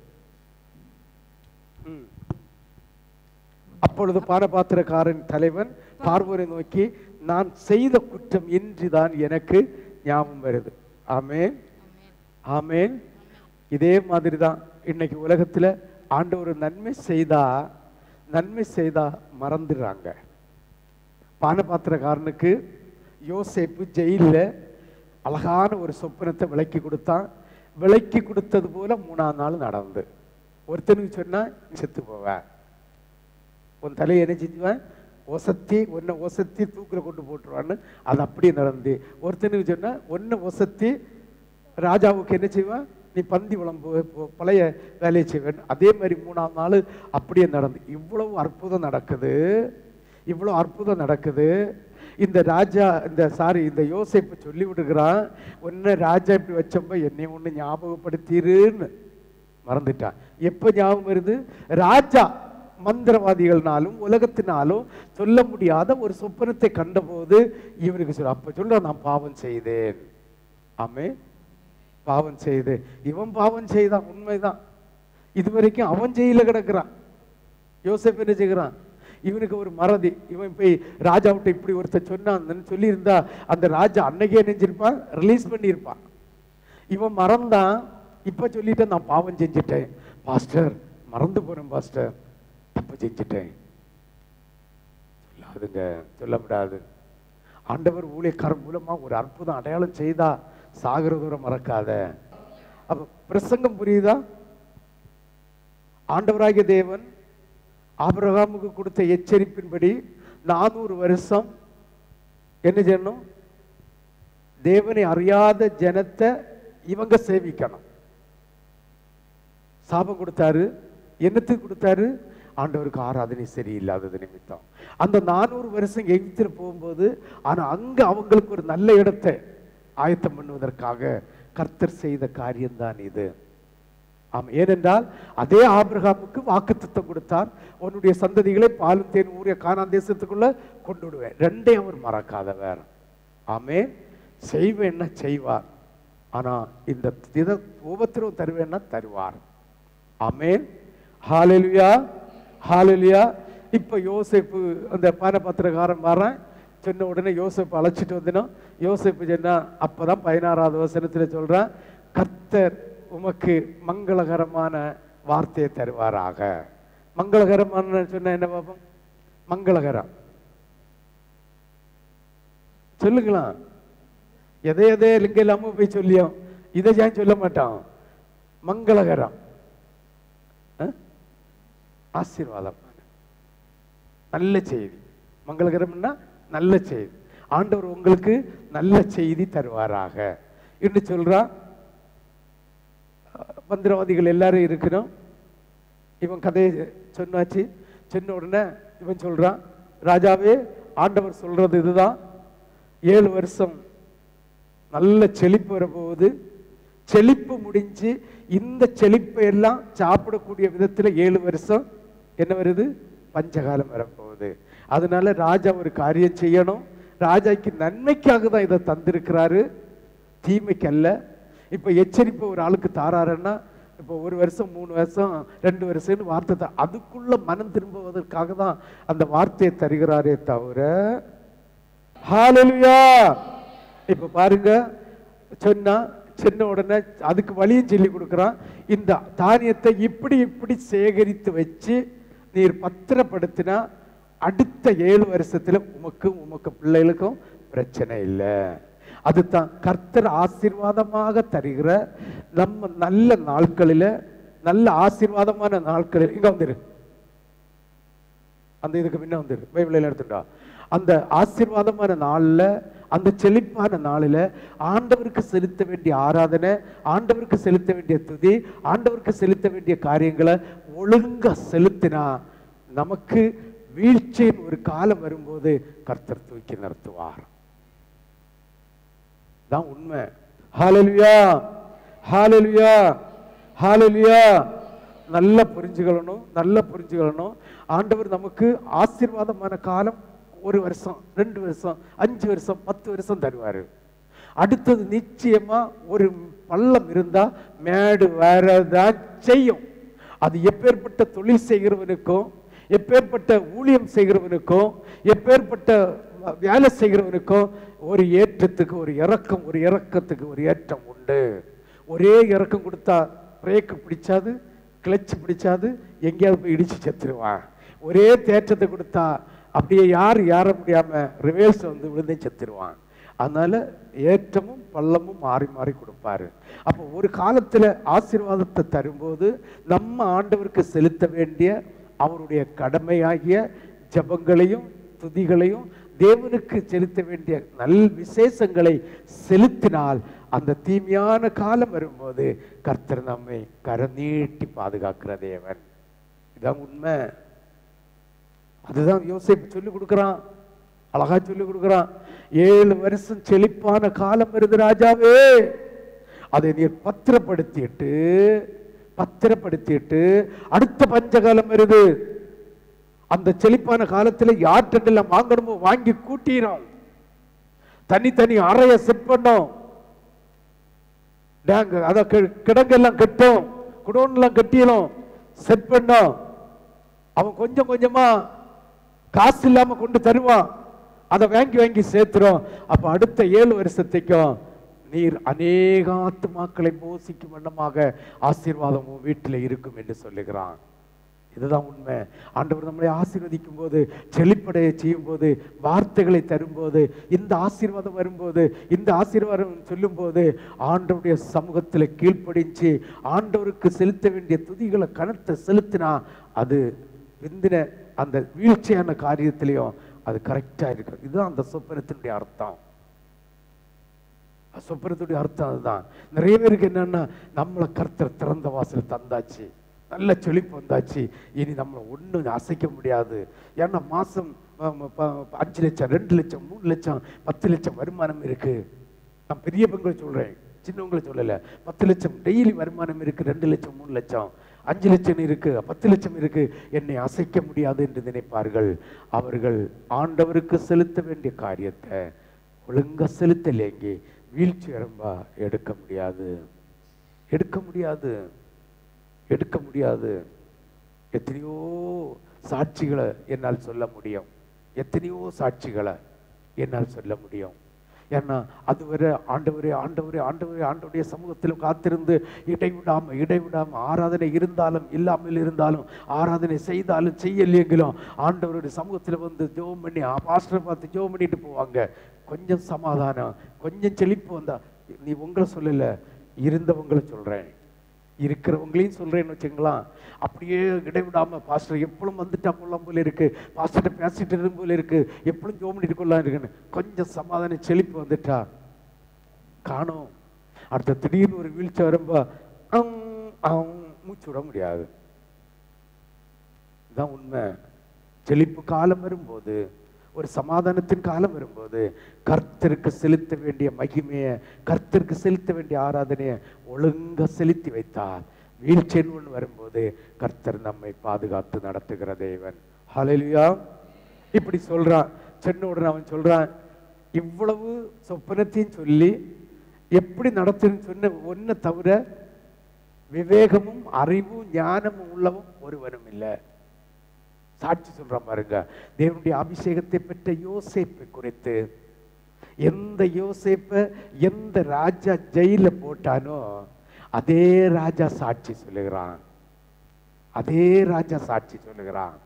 S1: ம். அப்பொழுது பானபாத்திரக்காரன் தலைவன் பார்வோரை நோக்கி நான் செய்த குற்றம் இன்றிதான் எனக்கு ஞாபகம் வருது ஆமென் ஆமென் இதே மாதிரி தான் இன்னைக்கு உலகத்துல ஆண்டவர் நன்மை செய்தா நன்மை செய்தா மறந்துடுறாங்க பானபாத்திரக்காரனுக்கு யோசேப்பு ஜெயில்ல அழகான ஒரு சொப்பனத்தை விளக்கி கொடுத்தான் விளக்கி கொடுத்தது போல மூணாம் நாள் நடந்து ஒருத்தனுக்கு சொன்னா நீ செத்து போவ உன் தலையை என்ன செஞ்சுவேன் ஒசத்தி உன்னை ஒசத்தி தூக்கில கொண்டு போட்டுருவான்னு அது அப்படியே நடந்து ஒருத்தனுக்கு சொன்னா ஒன்னை ஒசத்தி ராஜாவுக்கு என்ன செய்வான் நீ பந்தி விளம்பு போ- பழைய வேலையை செய்வேன் அதே மாதிரி மூணாம் நாள் அப்படியே நடந்து இவ்வளவு அற்புதம் நடக்குது இவ்வளவு அற்புதம் நடக்குது இந்த ராஜா இந்த சாரி இந்த யோசேப்பு சொல்லி விடுகிறான் உன்னை ராஜா இப்படி வச்சப்ப என்னை ஒன்று ஞாபகப்படுத்திருன்னு மறந்துட்டான் எப்ப ஞாபகம் வருது ராஜா மந்திரவாதிகள்னாலும் உலகத்தினாலும் சொல்ல முடியாத ஒரு சொப்பனத்தை கண்டபோது இவருக்கு சொல்ல அப்ப சொல்ற நான் பாவம் செய்தேன் ஆமே பாவம் செய்து இவன் பாவம் செய்தான் உண்மைதான் இதுவரைக்கும் அவன் ஜெயில கிடக்குறான் யோசேப் என்ன செய்கிறான் இவனுக்கு ஒரு மறதி இவன் போய் ராஜாவிட்ட இப்படி ஒருத்தன் சொன்னான்னு சொல்லியிருந்தா அந்த ராஜா அன்னைக்கே நெஞ்சிருப்பான் ரிலீஸ் பண்ணியிருப்பான் இவன் மறந்தான் இப்ப சொல்லிட்டு நான் பாவம் செஞ்சுட்டேன் பாஸ்டர் மறந்து போறேன் பாஸ்டர் தப்பு செஞ்சுட்டேன் சொல்லாதுங்க சொல்லக்கூடாது ஆண்டவர் ஊழியக்காரன் மூலமா ஒரு அற்புதம் அடையாளம் செய்தா சாகிற தூரம் மறக்காத அப்ப பிரசங்கம் புரியுதா ஆண்டவராகிய தேவன் ஆபிரகாமுக்கு கொடுத்த எச்சரிப்பின்படி நானூறு வருஷம் என்ன செய்யணும் தேவனை அறியாத ஜனத்தை இவங்க சேவிக்கணும் சாபம் கொடுத்தாரு என்னத்துக்கு கொடுத்தாரு ஆண்டவருக்கு ஆராதனை சரியில்லாதது நிமித்தம் அந்த நானூறு வருஷம் எகிப்தில போகும்போது ஆனா அங்க அவங்களுக்கு ஒரு நல்ல இடத்தை ஆயத்தம் பண்ணுவதற்காக கர்த்தர் செய்த காரியம்தான் இது ஆம் ஏனென்றால் அதே ஆபிரகாமுக்கு வாக்குத்தத்தம் கொடுத்தார் உன்னுடைய சந்ததிகளை பாலும் தேன் ஊரிய கானான் தேசத்துக்குள்ள கொண்டு விடுவேன் ரெண்டையும் அவர் மறக்காதவர் ஆமே செய்வேன்னா செய்வார் ஆனா இந்த இத உபத்திரவம் தருவேன்னா தருவார் ஆமேன் ஹாலெலுயா ஹாலெலுயா இப்ப யோசேப்பு அந்த பானபத்திரக்காரன் வரேன் சொன்ன உடனே யோசேப்பு அழைச்சிட்டு வந்தினோம் யோசேப்பு சொன்னா அப்பதான் பதினாறாவது வசனத்துல சொல்றான் கர்த்தர் உமக்கு மங்களகரமான வார்த்தையை தருவாராக மங்களகரமான சொன்ன என்ன பாப்போம் மங்களகரம் சொல்லுங்களா எதை எதை லிங்க இல்லாம போய் சொல்லியோம் இதை ஏன் சொல்ல மாட்டான் மங்களகரம் அஹ்? ஆசீர்வாதம் நல்ல செய்தி மங்களகரம்னா நல்ல செய்தி ஆண்டவர் உங்களுக்கு நல்ல செய்தி தருவாராக என்று சொல்றா அஹ், மந்திரவாதிகள் எல்லாரும் இருக்கணும் இவன் கதையை சொன்னாச்சு சொன்ன உடனே இவன் சொல்றான் ராஜாவே ஆண்டவர் சொல்றது இதுதான் ஏழு வருஷம் நல்ல செழிப்பு வரப்போகுது செழிப்பு முடிஞ்சு இந்த செழிப்பை எல்லாம் சாப்பிடக்கூடிய விதத்துல ஏழு வருஷம் என்ன வருது பஞ்சகாலம் வரப்போகுது அதனால ராஜா ஒரு காரியம் செய்யணும் ராஜாக்கு நன்மைக்காக தான் இதை தந்திருக்கிறாரு தீமைக்கு அல்ல இப்ப எச்சரிப்பு ஒரு ஆளுக்கு தாராருன்னா இப்போ ஒரு வருஷம் மூணு வருஷம் ரெண்டு வருஷம்னு வார்த்தை தான் அதுக்குள்ள மனம் திரும்புவதற்காக தான் அந்த வார்த்தையை தருகிறாரே தவிர ஹalleluya இப்ப பாருங்க சொன்னா சின்ன உடனே அதுக்கு வழியும் சொல்லி கொடுக்குறான் இந்த தானியத்தை இப்படி இப்படி சேகரித்து வச்சு நீர் பத்திரப்படுத்தினா அடுத்த ஏழு வருஷத்துல உமக்கும் உமக்கு பிள்ளைகளுக்கும் பிரச்சனை இல்லை அதுதான் கர்த்தர் ஆசீர்வாதமாக தருகிற நம்ம நல்ல நாட்களில நல்ல ஆசீர்வாதமான நாட்களில் இங்க வந்துரு அந்த இதுக்கு முன்ன வந்துரு பைபிளில் எடுத்துட்டா அந்த ஆசீர்வாதமான நாள்ல அந்த செழிப்பான நாளில் ஆண்டவருக்கு செலுத்த வேண்டிய ஆராதனை ஆண்டவருக்கு செலுத்த வேண்டிய துதி ஆண்டவருக்கு செலுத்த வேண்டிய காரியங்களை ஒழுங்கா செலுத்தினா நமக்கு வீழ்ச்சியின் ஒரு காலம் வரும்போது கர்த்தர் தூக்கி நிறுத்துவார் தான் உண்மை ஹalleluya ஹalleluya ஹalleluya நல்லா புரிஞ்சுக்கணும் நல்லா புரிஞ்சுக்கணும் ஆண்டவர் நமக்கு ஆசீர்வாதமான காலம் ஒரு வருஷம் ரெண்டு வருஷம் அஞ்சு வருஷம் பத்து வருஷம் தருவாரு அடுத்தது நிச்சயமா ஒரு பள்ளம் இருந்தா மேடு வரதான் செய்யும் அது எப்பேற்பட்ட தொழில் செய்கிறவனுக்கும் எப்பேற்பட்ட ஊழியம் செய்கிறவனுக்கும் எப்பேற்பட்ட வேலை செய்கிறவனுக்கும் ஒரு ஏற்றத்துக்கு ஒரு இறக்கம் ஒரு இறக்கத்துக்கு ஒரு ஏற்றம் உண்டு ஒரே இறக்கம் கொடுத்தா பிரேக்கு பிடிச்சாது கிளச்சு பிடிச்சாது எங்கேயாவது போய் இடிச்சு செத்துருவான் ஒரே தேற்றத்தை கொடுத்தா அப்படியே யார் யார முடியாம ரிவேர்ஸ் வந்து விழுந்தே செத்துருவான் அதனால ஏற்றமும் பள்ளமும் மாறி மாறி கொடுப்பாரு அப்போ ஒரு காலத்துல ஆசீர்வாதத்தை தரும்போது நம்ம ஆண்டவருக்கு செலுத்த வேண்டிய அவருடைய கடமையாகிய ஜெபங்களையும் துதிகளையும் தேவனுக்கு செலுத்த வேண்டிய நல் விசேஷங்களை செலுத்தினால் அந்த தீமையான காலம் வரும்போது கர்த்தர் நம்மை கரநீட்டி பாதுகாக்கிற தேவன் இதான் உண்மை அதுதான் யோசேப்பு சொல்லி கொடுக்குறான் அழகா சொல்லி கொடுக்குறான் ஏழு வருஷம் செழிப்பான காலம் வருது ராஜாவே அதை நீர் பத்திரப்படுத்திட்டு பத்திரப்படுத்திட்டு அடுத்த பஞ்சகாலம் வருது அந்த செழிப்பான காலத்துல யார்கிட்டெல்லாம் வாங்கணுமோ வாங்கி கூட்டினோம் தனித்தனி அறைய செட் பண்ணோம் டேங்க அத கி- கிடங்கெல்லாம் கட்டும் குடோன்லாம் கட்டிடும் செட் பண்ணோம் அவன் கொஞ்சம் கொஞ்சமா காசு இல்லாம கொண்டு தருவான் அதை வாங்கி வாங்கி சேர்த்துறோம் அப்ப அடுத்த ஏழு வருஷத்துக்கும் நீர் அநேக ஆத்துமாக்களை போசிக்கும் வண்ணமாக ஆசீர்வாதம் உன் வீட்டில் இருக்கும் என்று சொல்லுகிறான் இதுதான் உண்மை ஆண்டவர் நம்மளை ஆசீர்வதிக்கும் போது செழிப்படைய செய்யும் போது வார்த்தைகளை தரும்போது இந்த ஆசீர்வாதம் வரும்போது இந்த ஆசீர்வாதம் சொல்லும்போது ஆண்டவருடைய சமூகத்தில் கீழ்ப்படிஞ்சு ஆண்டவருக்கு செலுத்த வேண்டிய துதிகளை கணத்தை செலுத்தினா அது பிந்தின அந்த வீழ்ச்சியான காரியத்திலையும் அது கரெக்டா இருக்கும் இதுதான் அந்த சொப்பனத்தினுடைய அர்த்தம் சொப்பனத்துடைய அர்த்தம் அதுதான் நிறைய பேருக்கு என்னன்னா நம்மளை கர்த்தர் திறந்த வாசல் தந்தாச்சு நல்ல செழிப்பு வந்தாச்சு இனி நம்மளை ஒண்ணும் அசைக்க முடியாது ஏன்னா மாசம் ப- ப- ப- அஞ்சு லட்சம் ரெண்டு லட்சம் மூணு லட்சம் பத்து லட்சம் வருமானம் இருக்கு நான் பெரிய பெண்களை சொல்றேன் சின்னவங்களை சொல்லல பத்து லட்சம் டெய்லி வருமானம் இருக்கு ரெண்டு லட்சம் மூணு லட்சம் அஞ்சு லட்சம் இருக்கு பத்து லட்சம் இருக்கு என்னை அசைக்க முடியாது என்று நினைப்பார்கள் அவர்கள் ஆண்டவருக்கு செலுத்த வேண்டிய காரியத்தை ஒழுங்கா செலுத்தலேங்க வீழ்ச்சி வரம்பா எடுக்க முடியாது எடுக்க முடியாது எடுக்க முடியாது எத்தனையோ சாட்சிகளை என்னால் சொல்ல முடியும் எத்தனையோ சாட்சிகளை என்னால் சொல்ல முடியும் ஏன்னா அதுவரை ஆண்டவரே ஆண்டவரே ஆண்டவரே ஆண்டவருடைய சமூகத்தில் காத்திருந்து இடைவிடாம இடைவிடாம ஆராதனை இருந்தாலும் இல்லாமல் இருந்தாலும் ஆராதனை செய்தாலும் செய்யலையெങ്കിലും ஆண்டவருடைய சமூகத்தில் வந்து ஜெபம் பண்ணி பாஸ்டரை பார்த்து ஜெபம் பண்ணிட்டு போவாங்க கொஞ்சம் சமாதானம் கொஞ்சம் செழிப்பு வந்தா நீ உங்களை சொல்லல இருந்தவங்களை சொல்றேன் இருக்கிறவங்களையும் சொல்றேன்னு வச்சுங்களேன் அப்படியே இடைவிடாம பாஸ்டர் எப்பளும் வந்துட்டா போலாம் போல இருக்கு பாஸ்டர்கிட்ட பேசிட்டு இருக்கும் போல இருக்கு எப்பளும் ஜோம் பண்ணிட்டு கொள்ளலாம் இருக்குன்னு கொஞ்சம் சமாதான செழிப்பு வந்துட்டா காணோம் அடுத்த திடீர்னு ஒரு வீழ்ச்சி வரும்போ அம், அம், மூச்சு விட முடியாது இதுதான் உண்மை செழிப்பு காலம் வரும்போது ஒரு சமாதானத்தின் காலம் வரும்போது கர்த்தருக்கு செலுத்த வேண்டிய மகிமையை கர்த்தருக்கு செலுத்த வேண்டிய ஆராதனையை ஒழுங்கா செலுத்தி வைத்தார் வீழ்ச்சின்னு ஒன்று வரும்போது கர்த்தர் நம்மை பாதுகாத்து நடத்துகிற தேவன் ஹalleluya இப்படி சொல்றான் சொன்ன உடனே அவன் சொல்றான் இவ்வளவு சொப்பனத்தையும் சொல்லி எப்படி நடத்துன்னு சொன்ன ஒன்றை தவிர விவேகமும் அறிவும் ஞானமும் உள்ளவும் ஒருவனும் இல்லை சாட்சி சொல்றான் பாருங்க தேவனுடைய அபிஷேகத்தை பெற்ற யோசேப்பை குறித்து எந்த யோசேப்பை எந்த ராஜா ஜெயில போட்டானோ அதே ராஜா சாட்சி சொல்லுகிறான் அதே ராஜா சாட்சி சொல்லுகிறான்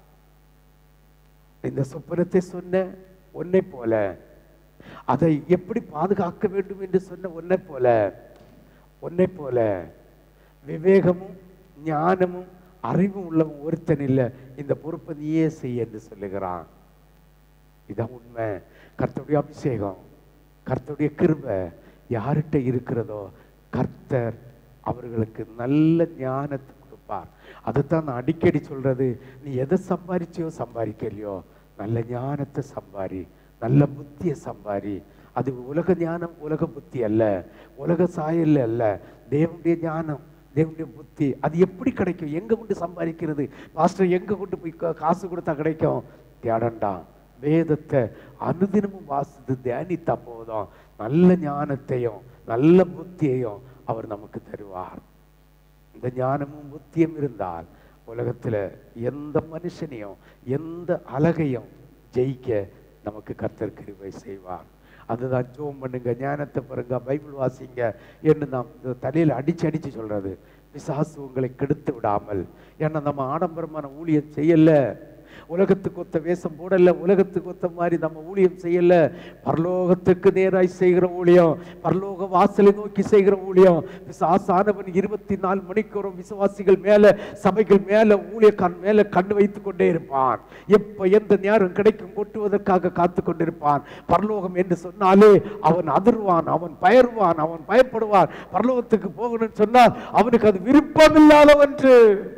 S1: இந்த சொப்பனத்தை சொன்ன ஒன்னை போல அதை எப்படி பாதுகாக்க வேண்டும் என்று சொன்ன ஒன்னை போல ஒன்னை போல விவேகமும் ஞானமும் அறிவும் உள்ளவன் ஒருத்தன் இல்லை இந்த பொறுப்பை நீயே செய்ய என்று சொல்லுகிறான் இதான் உண்மை கர்த்தருடைய அபிஷேகம் கர்த்தருடைய கிருபை யார்கிட்ட இருக்கிறதோ கர்த்தர் அவர்களுக்கு நல்ல ஞானத்தை கொடுப்பார் அதுதான் நான் அடிக்கடி சொல்றது நீ எதை சம்பாரிச்சியோ சம்பாதிக்கலையோ நல்ல ஞானத்தை சம்பாரி நல்ல புத்தியை சம்பாரி அது உலக ஞானம் உலக புத்தி அல்ல உலக சாயல் அல்ல தேவனுடைய ஞானம் தேவனுடைய புத்தி அது எப்படி கிடைக்கும் எங்க கொண்டு சம்பாதிக்கிறது பாஸ்டர் எங்க கொண்டு போய் கா- காசு கொடுத்தா கிடைக்கும் தேடண்டா வேதத்தை அனுதினமும் வாசித்து தியானித்தா போதும் நல்ல ஞானத்தையும் நல்ல புத்தியையும் அவர் நமக்கு தருவார் இந்த ஞானமும் புத்தியும் இருந்தால் உலகத்துல எந்த மனுஷனையும் எந்த அழகையும் ஜெயிக்க நமக்கு கர்த்தர் கிருபை செய்வார் அதுதான் ஜோம் பண்ணுங்க ஞானத்தை பாருங்க பைபிள் வாசிங்க என்று நாம் இந்த தலையில அடிச்சு அடிச்சு சொல்றது பிசாசு உங்களை கெடுத்து விடாமல் ஏன்னா நம்ம ஆடம்பரமான ஊழியம் செய்யல உலகத்துக்கு ஒத்த வேஷம் போடல உலகத்துக்கு ஒத்த மாதிரி நம்ம ஊழியம் செய்யல பரலோகத்துக்கு நேராய் செய்கிற ஊழியம் பரலோக வாசலை நோக்கி செய்கிற ஊழியம் பிசாசானவன் இருபத்தி நாலு மணிக்கூறும் விசுவாசிகள் மேல சபைகள் மேல ஊழியக்காரன் மேல கண்ணு வைத்து கொண்டே இருப்பான் எப்ப எந்த நேரம் கிடைக்கும் கொட்டுவதற்காக காத்து கொண்டிருப்பான் பரலோகம் என்று சொன்னாலே அவன் அதிர்வான் அவன் பயருவான் அவன் பயப்படுவான் பரலோகத்துக்கு போகணும்னு சொன்னால் அவனுக்கு அது விருப்பமில்லாத ஒன்று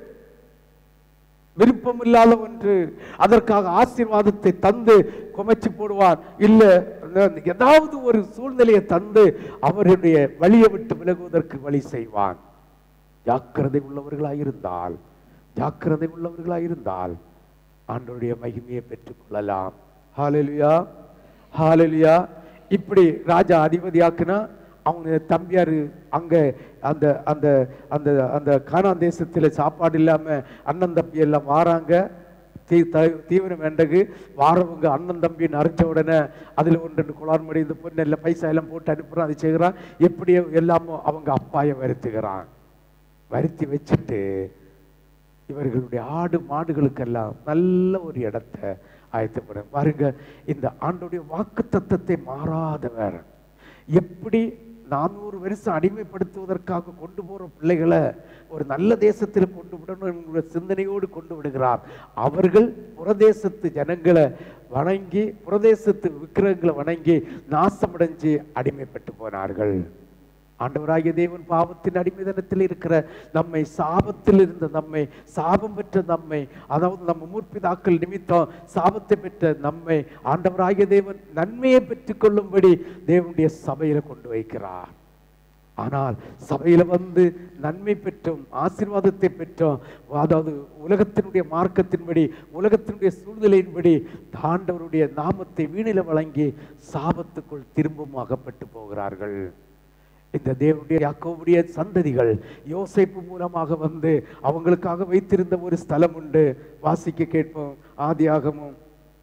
S1: விருப்பம் இல்லாத ஒன்று அதற்காக ஆசீர்வாதத்தை தந்து குமைச்சு போடுவான் இல்ல அந்த ஏதாவது ஒரு சூழ்நிலையை தந்து அவருடைய வழியை விட்டு விலகுவதற்கு வழி செய்வான் ஜாக்கிரதை உள்ளவர்களாயிருந்தால் ஜாக்கிரதை உள்ளவர்களாயிருந்தால் ஆண்டவருடைய மகிமையை பெற்றுக்கொள்ளலாம் ஹalleluya ஹalleluya இப்படி ராஜா அதிபதியாக்குனா அவங்க தம்பியாரு அங்க அந்த அந்த அந்த அந்த கானான் தேசத்துல சாப்பாடு இல்லாம அண்ணன் தம்பி எல்லாம் வாராங்க தீ த- தீவிரம் வேண்டகு வாரவங்க அண்ணன் தம்பின்னு அரைச்ச உடனே அதுல ஒன்று ரெண்டு குளார் மடி இந்த பொண்ணு எல்லாம் பைசா எல்லாம் போட்டு அனுப்புறான் அது செய்கிறான் எப்படியோ எல்லாமோ அவங்க அப்பாயை வருத்துகிறான் வருத்தி வச்சுட்டு இவர்களுடைய ஆடு மாடுகளுக்கெல்லாம் நல்ல ஒரு இடத்தை ஆயத்தப்படும் பாருங்க இந்த ஆண்டுடைய வாக்கு தத்தத்தை மாறாதவர் எப்படி நானூறு வருஷம் அடிமைப்படுத்துவதற்காக கொண்டு போற பிள்ளைகளை ஒரு நல்ல தேசத்தில் கொண்டு விடணும் என்கிற சிந்தனையோடு கொண்டு விடுகிறார் அவர்கள் புறதேசத்து ஜனங்களை வணங்கி புறதேசத்து விக்கிரகங்களை வணங்கி நாசமடைஞ்சு அடிமைப்பட்டு போனார்கள் ஆண்டவராகிய தேவன் பாவத்தின் அடிமைதனத்தில் இருக்கிற நம்மை சாபத்தில் இருந்த நம்மை சாபம் பெற்ற நம்மை அதாவது நம்ம முற்பிதாக்கள் நிமித்தம் சாபத்தை பெற்ற நம்மை ஆண்டவராகிய தேவன் நன்மையை பெற்றுக்கொள்ளும்படி தேவனுடைய சபையில கொண்டு வைக்கிறார் ஆனால் சபையில வந்து நன்மை பெற்றோம் ஆசீர்வாதத்தை பெற்றோம் அதாவது உலகத்தினுடைய மார்க்கத்தின்படி உலகத்தினுடைய சூழ்நிலையின்படி ஆண்டவருடைய நாமத்தை வீணில வழங்கி சாபத்துக்குள் திரும்பவும் அகப்பட்டு போகிறார்கள் இந்த தேவனுடைய யாக்கோவுடைய சந்ததிகள் யோசேப்பு மூலமாக வந்து அவங்களுக்காக வைத்திருந்த ஒரு ஸ்தலம் உண்டு வாசிக்க கேட்போம் ஆதியாகமும்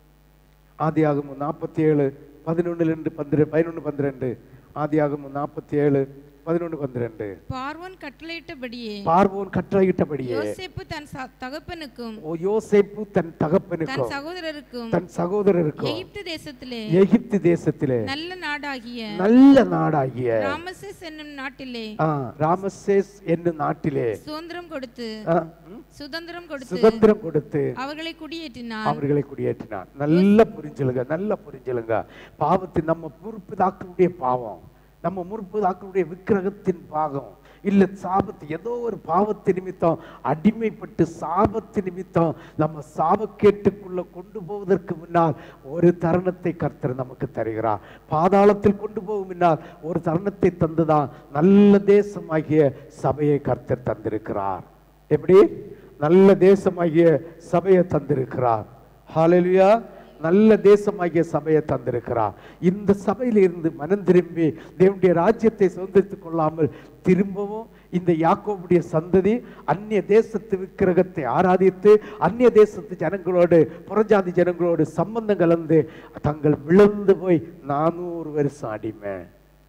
S1: ஆதியாகமும் நாற்பத்தி ஏழு பதினொன்னுல இருந்து பன்னிரெண்டு பதினொன்று பன்னிரெண்டு ஆதியாகமும் நாற்பத்தி ஏழு பதினொன்று பன்னிரெண்டு
S2: பார்வோன் கட்டளையிட்டபடியே
S1: பார்வோன் கட்டளையிட்டபடியே
S2: யோசேப்பு தன் ச- தகப்பனுக்கும்
S1: ஓ யோசேப்பு தன்
S2: தன்
S1: தகப்பனுக்கும்
S2: சகோதரருக்கும்
S1: தன் சகோதரருக்கும்
S2: எகிப்து தேசத்திலே
S1: எகிப்து தேசத்திலே
S2: நல்ல நாடாகிய
S1: நல்ல நாடாகிய
S2: ராமசேஸ் என்னும் நாட்டிலே
S1: ஆ, ராமசேஸ் என்னும் நாட்டிலே
S2: சுதந்திரம் கொடுத்து
S1: ஆ, ம்,
S2: சுதந்திரம் கொடுத்து
S1: சுதந்திரம் கொடுத்து
S2: அவர்களை குடியேற்றினார்
S1: அவர்களை குடியேற்றினார் நல்ல புரிஞ்சலுங்க நல்ல புரிஞ்சலுங்க பாவத்தின் நம்ம முற்புதாக்களுடைய பாவம் நம்ம முற்புதாக்களுடைய விக்கிரகத்தின் பாகம் இல்ல சாபத்து ஏதோ ஒரு பாவத்து நிமித்தம் அடிமைப்பட்டு சாபத்து நிமித்தம் நம்ம சாபக்கேட்டுக்குள்ள கொண்டு போவதற்கு முன்னால் ஒரு தருணத்தை கர்த்தர் நமக்கு தருகிறார் பாதாளத்தில் கொண்டு போகும் முன்னால் ஒரு தருணத்தை தந்துதான் நல்ல தேசமாகிய சபையை கர்த்தர் தந்திருக்கிறார் எப்படி நல்ல தேசமாகிய சபையை தந்திருக்கிறார் ஹalleluya நல்ல தேசமாகிய சபையை தந்திருக்கிறார் இந்த சபையில இருந்து மனம் திரும்பி தேவனுடைய ராஜ்யத்தை சுதந்திரித்துக் கொள்ளாமல் திரும்பவும் இந்த யாக்கோபுடைய சந்ததி அந்நிய தேசத்து விக்கிரகத்தை ஆராதித்து அந்நிய தேசத்து ஜனங்களோடு புறஜாதி ஜனங்களோடு சம்பந்தம் கலந்து தங்கள் விழுந்து போய் நானூறு வருஷம் அடிமை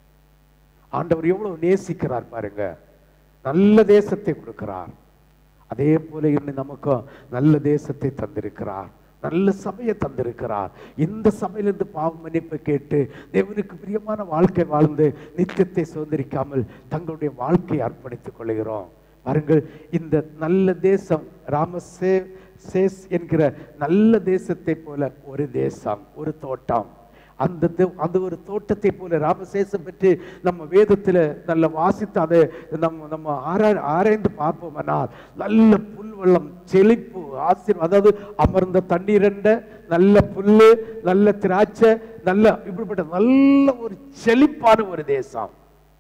S1: ஆண்டவர் எவ்வளவு நேசிக்கிறார் பாருங்க நல்ல தேசத்தை கொடுக்கிறார் அதே போல இன்னும் நமக்கும் நல்ல தேசத்தை தந்திருக்கிறார் நல்ல சபையை தந்திருக்கிறார் இந்த சபையிலிருந்து பாவ மன்னிப்பை கேட்டு தேவனுக்கு பிரியமான வாழ்க்கை வாழ்ந்து நித்தியத்தை சுதந்திரிக்காமல் தங்களுடைய வாழ்க்கையை அர்ப்பணித்துக் கொள்கிறோம் பாருங்கள் இந்த நல்ல தேசம் ராமசே சேஸ் என்கிற நல்ல தேசத்தை போல ஒரு தேசம் ஒரு தோட்டம் அந்த தே- அந்த ஒரு தோட்டத்தை போல ராமசேசம் பற்றி நம்ம வேதத்துல நல்ல வாசித்து அதை நம்ம நம்ம ஆரா ஆராய்ந்து பார்ப்போமானால் நல்ல புல்வெள்ளம் செழிப்பு ஆசீர் அதாவது அமர்ந்த தண்ணீரண்ட நல்ல புல்லு நல்ல திராட்சை நல்ல இப்படிப்பட்ட நல்ல ஒரு செழிப்பான ஒரு தேசம்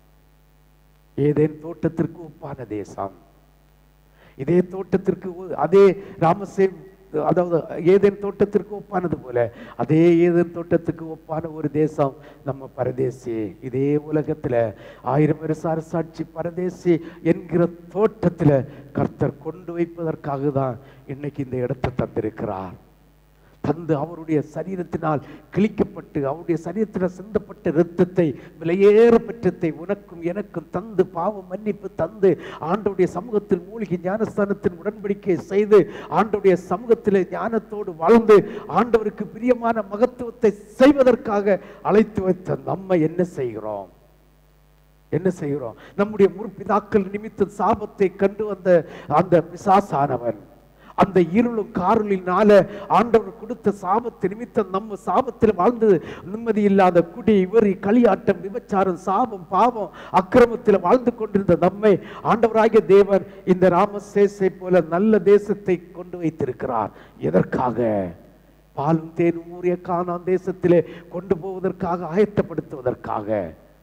S1: ஏதேன் தோட்டத்திற்கு ஒப்பான தேசம் இதே தோட்டத்திற்கு ஒ- அதே ராமசே அதாவது ஏதேன் தோட்டத்திற்கு ஒப்பானது போல அதே ஏதேன் தோட்டத்துக்கு ஒப்பான ஒரு தேசம் நம்ம பரதேசி இதே உலகத்துல ஆயிரம் வருஷ அரசாட்சி பரதேசி என்கிற தோட்டத்துல கர்த்தர் கொண்டு வைப்பதற்காக தான் இன்னைக்கு இந்த இடத்தை தந்திருக்கிறார் தந்து அவருடைய சரீரத்தினால் கிழிக்கப்பட்டு அவருடைய சரீரத்தினால் சிந்தப்பட்ட இரத்தத்தை விலையேற பெற்றத்தை உனக்கும் எனக்கும் தந்து பாவ மன்னிப்பு தந்து ஆண்டவருடைய சமூகத்தில் மூழ்கி ஞானஸ்தானத்தின் உடன்படிக்கை செய்து ஆண்டவருடைய சமூகத்தில் ஞானத்தோடு வாழ்ந்து ஆண்டவருக்கு பிரியமான மகத்துவத்தை செய்வதற்காக அழைத்து வைத்த நம்ம என்ன செய்கிறோம் என்ன செய்கிறோம் நம்முடைய முற்பிதாக்கள் நிமித்த சாபத்தை கண்டு வந்த அந்த பிசாசானவன் அந்த இருளும் காரலினால ஆண்டவர் கொடுத்த சாபத்து நிமித்தம் நம்ம சாபத்தில் வாழ்ந்து நிம்மதி இல்லாத குடி இவரி களியாட்டம் விபச்சாரம் சாபம் பாவம் அக்கிரமத்தில் வாழ்ந்து கொண்டிருந்த நம்மை ஆண்டவராகிய தேவன் இந்த ராமசேசை போல நல்ல தேசத்தை கொண்டு வைத்திருக்கிறார் எதற்காக பாலும் தேனும் ஊறிய கானான் தேசத்திலே கொண்டு போவதற்காக ஆயத்தப்படுத்துவதற்காக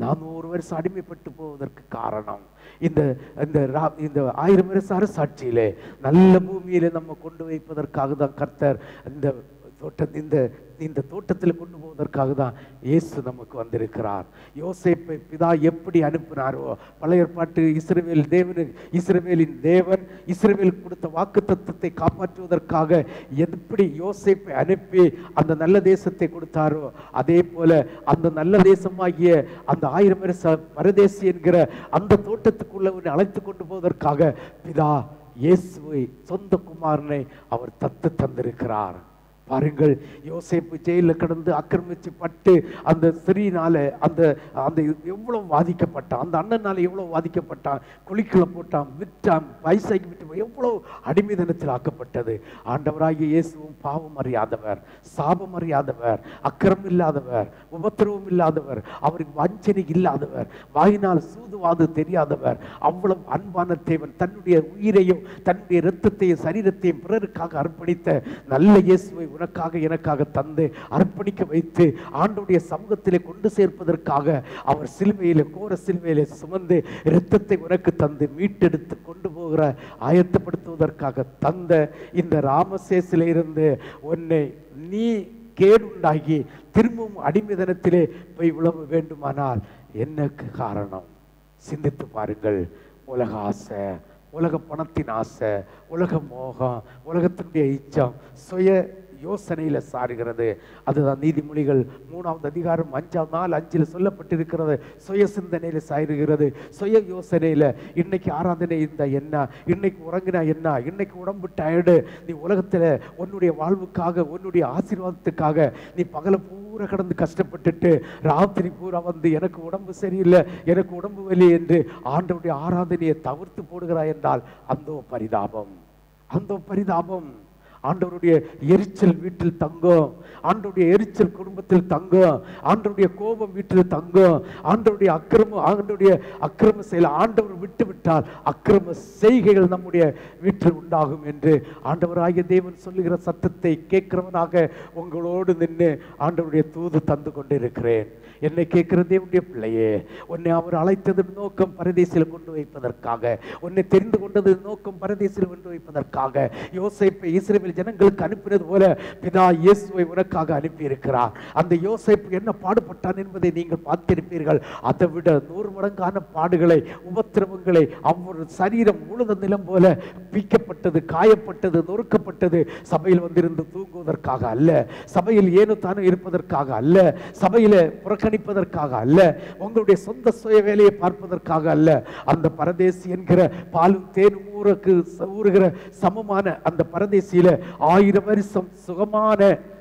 S1: நானூறு வருஷம் அடிமைப்பட்டு போவதற்கு காரணம் இந்த இந்த ரா- இந்த ஆயிரம் வருஷ அரசாட்சியிலே நல்ல பூமியிலே நம்ம கொண்டு வைப்பதற்காக தான் கர்த்தர் இந்த தோட்ட இந்த இந்த தோட்டத்தில் கொண்டு போவதற்காக தான் இயேசு நமக்கு வந்திருக்கிறார் யோசேப்பை பிதா எப்படி அனுப்பினாரோ பழைய ஏற்பாட்டு இஸ்ரவேல் தேவன் இஸ்ரவேலின் தேவன் இஸ்ரவேல் கொடுத்த வாக்கு தத்துவத்தை காப்பாற்றுவதற்காக எப்படி யோசேப்பை அனுப்பி அந்த நல்ல தேசத்தை கொடுத்தாரோ அதே போல அந்த நல்ல தேசமாகிய அந்த ஆயிரம் வருஷ பரதேசி என்கிற அந்த தோட்டத்துக்குள்ள உன்னை அழைத்து கொண்டு போவதற்காக பிதா இயேசுவை சொந்த குமாரனை அவர் தத்து தந்திருக்கிறார் பாருங்கள் யோசேப்பு ஜெயிலில் கிடந்து ஆக்கிரமிச்சு பட்டு அந்த ஸ்திரீனால அந்த அந்த எவ்வளவு வாதிக்கப்பட்டான் அந்த அண்ணனால எவ்வளவு வாதிக்கப்பட்டான் குழிக்குள்ள போட்டான் விற்றான் வயசாகி விட்டு எவ்வளவு அடிமைதனத்தில் ஆக்கப்பட்டது ஆண்டவராகிய இயேசுவும் பாவம் அறியாதவர் சாபம் அறியாதவர் அக்கிரம் இல்லாதவர் உபத்திரவம் இல்லாதவர் அவருக்கு வஞ்சனை இல்லாதவர் வாயினால் சூதுவாது தெரியாதவர் அவ்வளவு அன்பான தேவன் தன்னுடைய உயிரையும் தன்னுடைய இரத்தத்தையும் சரீரத்தையும் பிறருக்காக அர்ப்பணித்த நல்ல இயேசுவை உனக்காக எனக்காக தந்து அர்ப்பணிக்க வைத்து ஆண்டுடைய சமூகத்திலே கொண்டு சேர்ப்பதற்காக அவர் சிலுவையிலே கோர சிலுவையிலே சுமந்து இரத்தத்தை உனக்கு தந்து மீட்டெடுத்து கொண்டு போகிற ஆயத்தப்படுத்துவதற்காக தந்த இந்த ராமசேசில இருந்து உன்னை நீ கேடுண்டாகி திரும்பவும் அடிமைதனத்திலே போய் விழவ வேண்டுமானால் என்னக்கு காரணம் சிந்தித்து பாருங்கள் உலக ஆசை உலக பணத்தின் ஆசை உலக மோகம் உலகத்தினுடைய இச்சம் சுய யோசனையில சாருகிறது அதுதான் நீதிமொழிகள் மூணாவது அதிகாரம் அஞ்சாவது நாள் அஞ்சில் சொல்லப்பட்டிருக்கிறது சுய சிந்தனையில சாயிருகிறது சுய யோசனையில இன்னைக்கு ஆராதனை இருந்தா என்ன இன்னைக்கு உறங்கினா என்ன இன்னைக்கு உடம்பு டயர்டு நீ உலகத்துல உன்னுடைய வாழ்வுக்காக உன்னுடைய ஆசீர்வாதத்துக்காக நீ பகல பூரா கடந்து கஷ்டப்பட்டுட்டு ராத்திரி பூரா வந்து எனக்கு உடம்பு சரியில்லை எனக்கு உடம்பு வலி என்று ஆண்டவருடைய ஆராதனையை தவிர்த்து போடுகிறாய் என்றால் அந்த பரிதாபம் அந்த பரிதாபம் ஆண்டவருடைய எரிச்சல் வீட்டில் தங்கும் ஆண்டவருடைய எரிச்சல் குடும்பத்தில் தங்கும் ஆண்டவருடைய கோபம் வீட்டில் தங்கும் ஆண்டவருடைய அக்கிரமம் ஆண்டவருடைய அக்கிரம செயல் ஆண்டவர் விட்டு விட்டால் அக்கிரம செய்கைகள் நம்முடைய வீட்டில் உண்டாகும் என்று ஆண்டவராகிய தேவன் சொல்லுகிற சத்தத்தை கேட்கிறவனாக உங்களோடு நின்று ஆண்டவருடைய தூது தந்து கொண்டிருக்கிறேன் என்னை கேட்கிற தேவனுடைய பிள்ளையே உன்னை அவர் அழைத்தது நோக்கம் பரதேசில் கொண்டு வைப்பதற்காக உன்னை தெரிந்து கொண்டது நோக்கம் பரதேசில் கொண்டு வைப்பதற்காக யோசேப்பை இஸ்ரேல் ஜனங்களுக்கு அனுப்பினது போல பிதா இயேசுவை உனக்காக அனுப்பி இருக்கிறார் அந்த யோசேப்பு என்ன பாடுபட்டான் என்பதை நீங்கள் பார்த்திருப்பீர்கள் அதை விட நூறு மடங்கான பாடுகளை உபத்திரவங்களை அவர் சரீரம் உழுத நிலம் போல பீக்கப்பட்டது காயப்பட்டது நொறுக்கப்பட்டது சபையில் வந்திருந்து தூங்குவதற்காக அல்ல சபையில் ஏனோ தானோ இருப்பதற்காக அல்ல சபையில புறக்கணிப்பதற்காக அல்ல உங்களுடைய சொந்த சுய வேலையை பார்ப்பதற்காக அல்ல அந்த பரதேசி என்கிற பாலும் தேனும் ஊருக்கு ஊறுகிற சமமான அந்த பரதேசியில ஆயிரம் வருஷம் சுகமான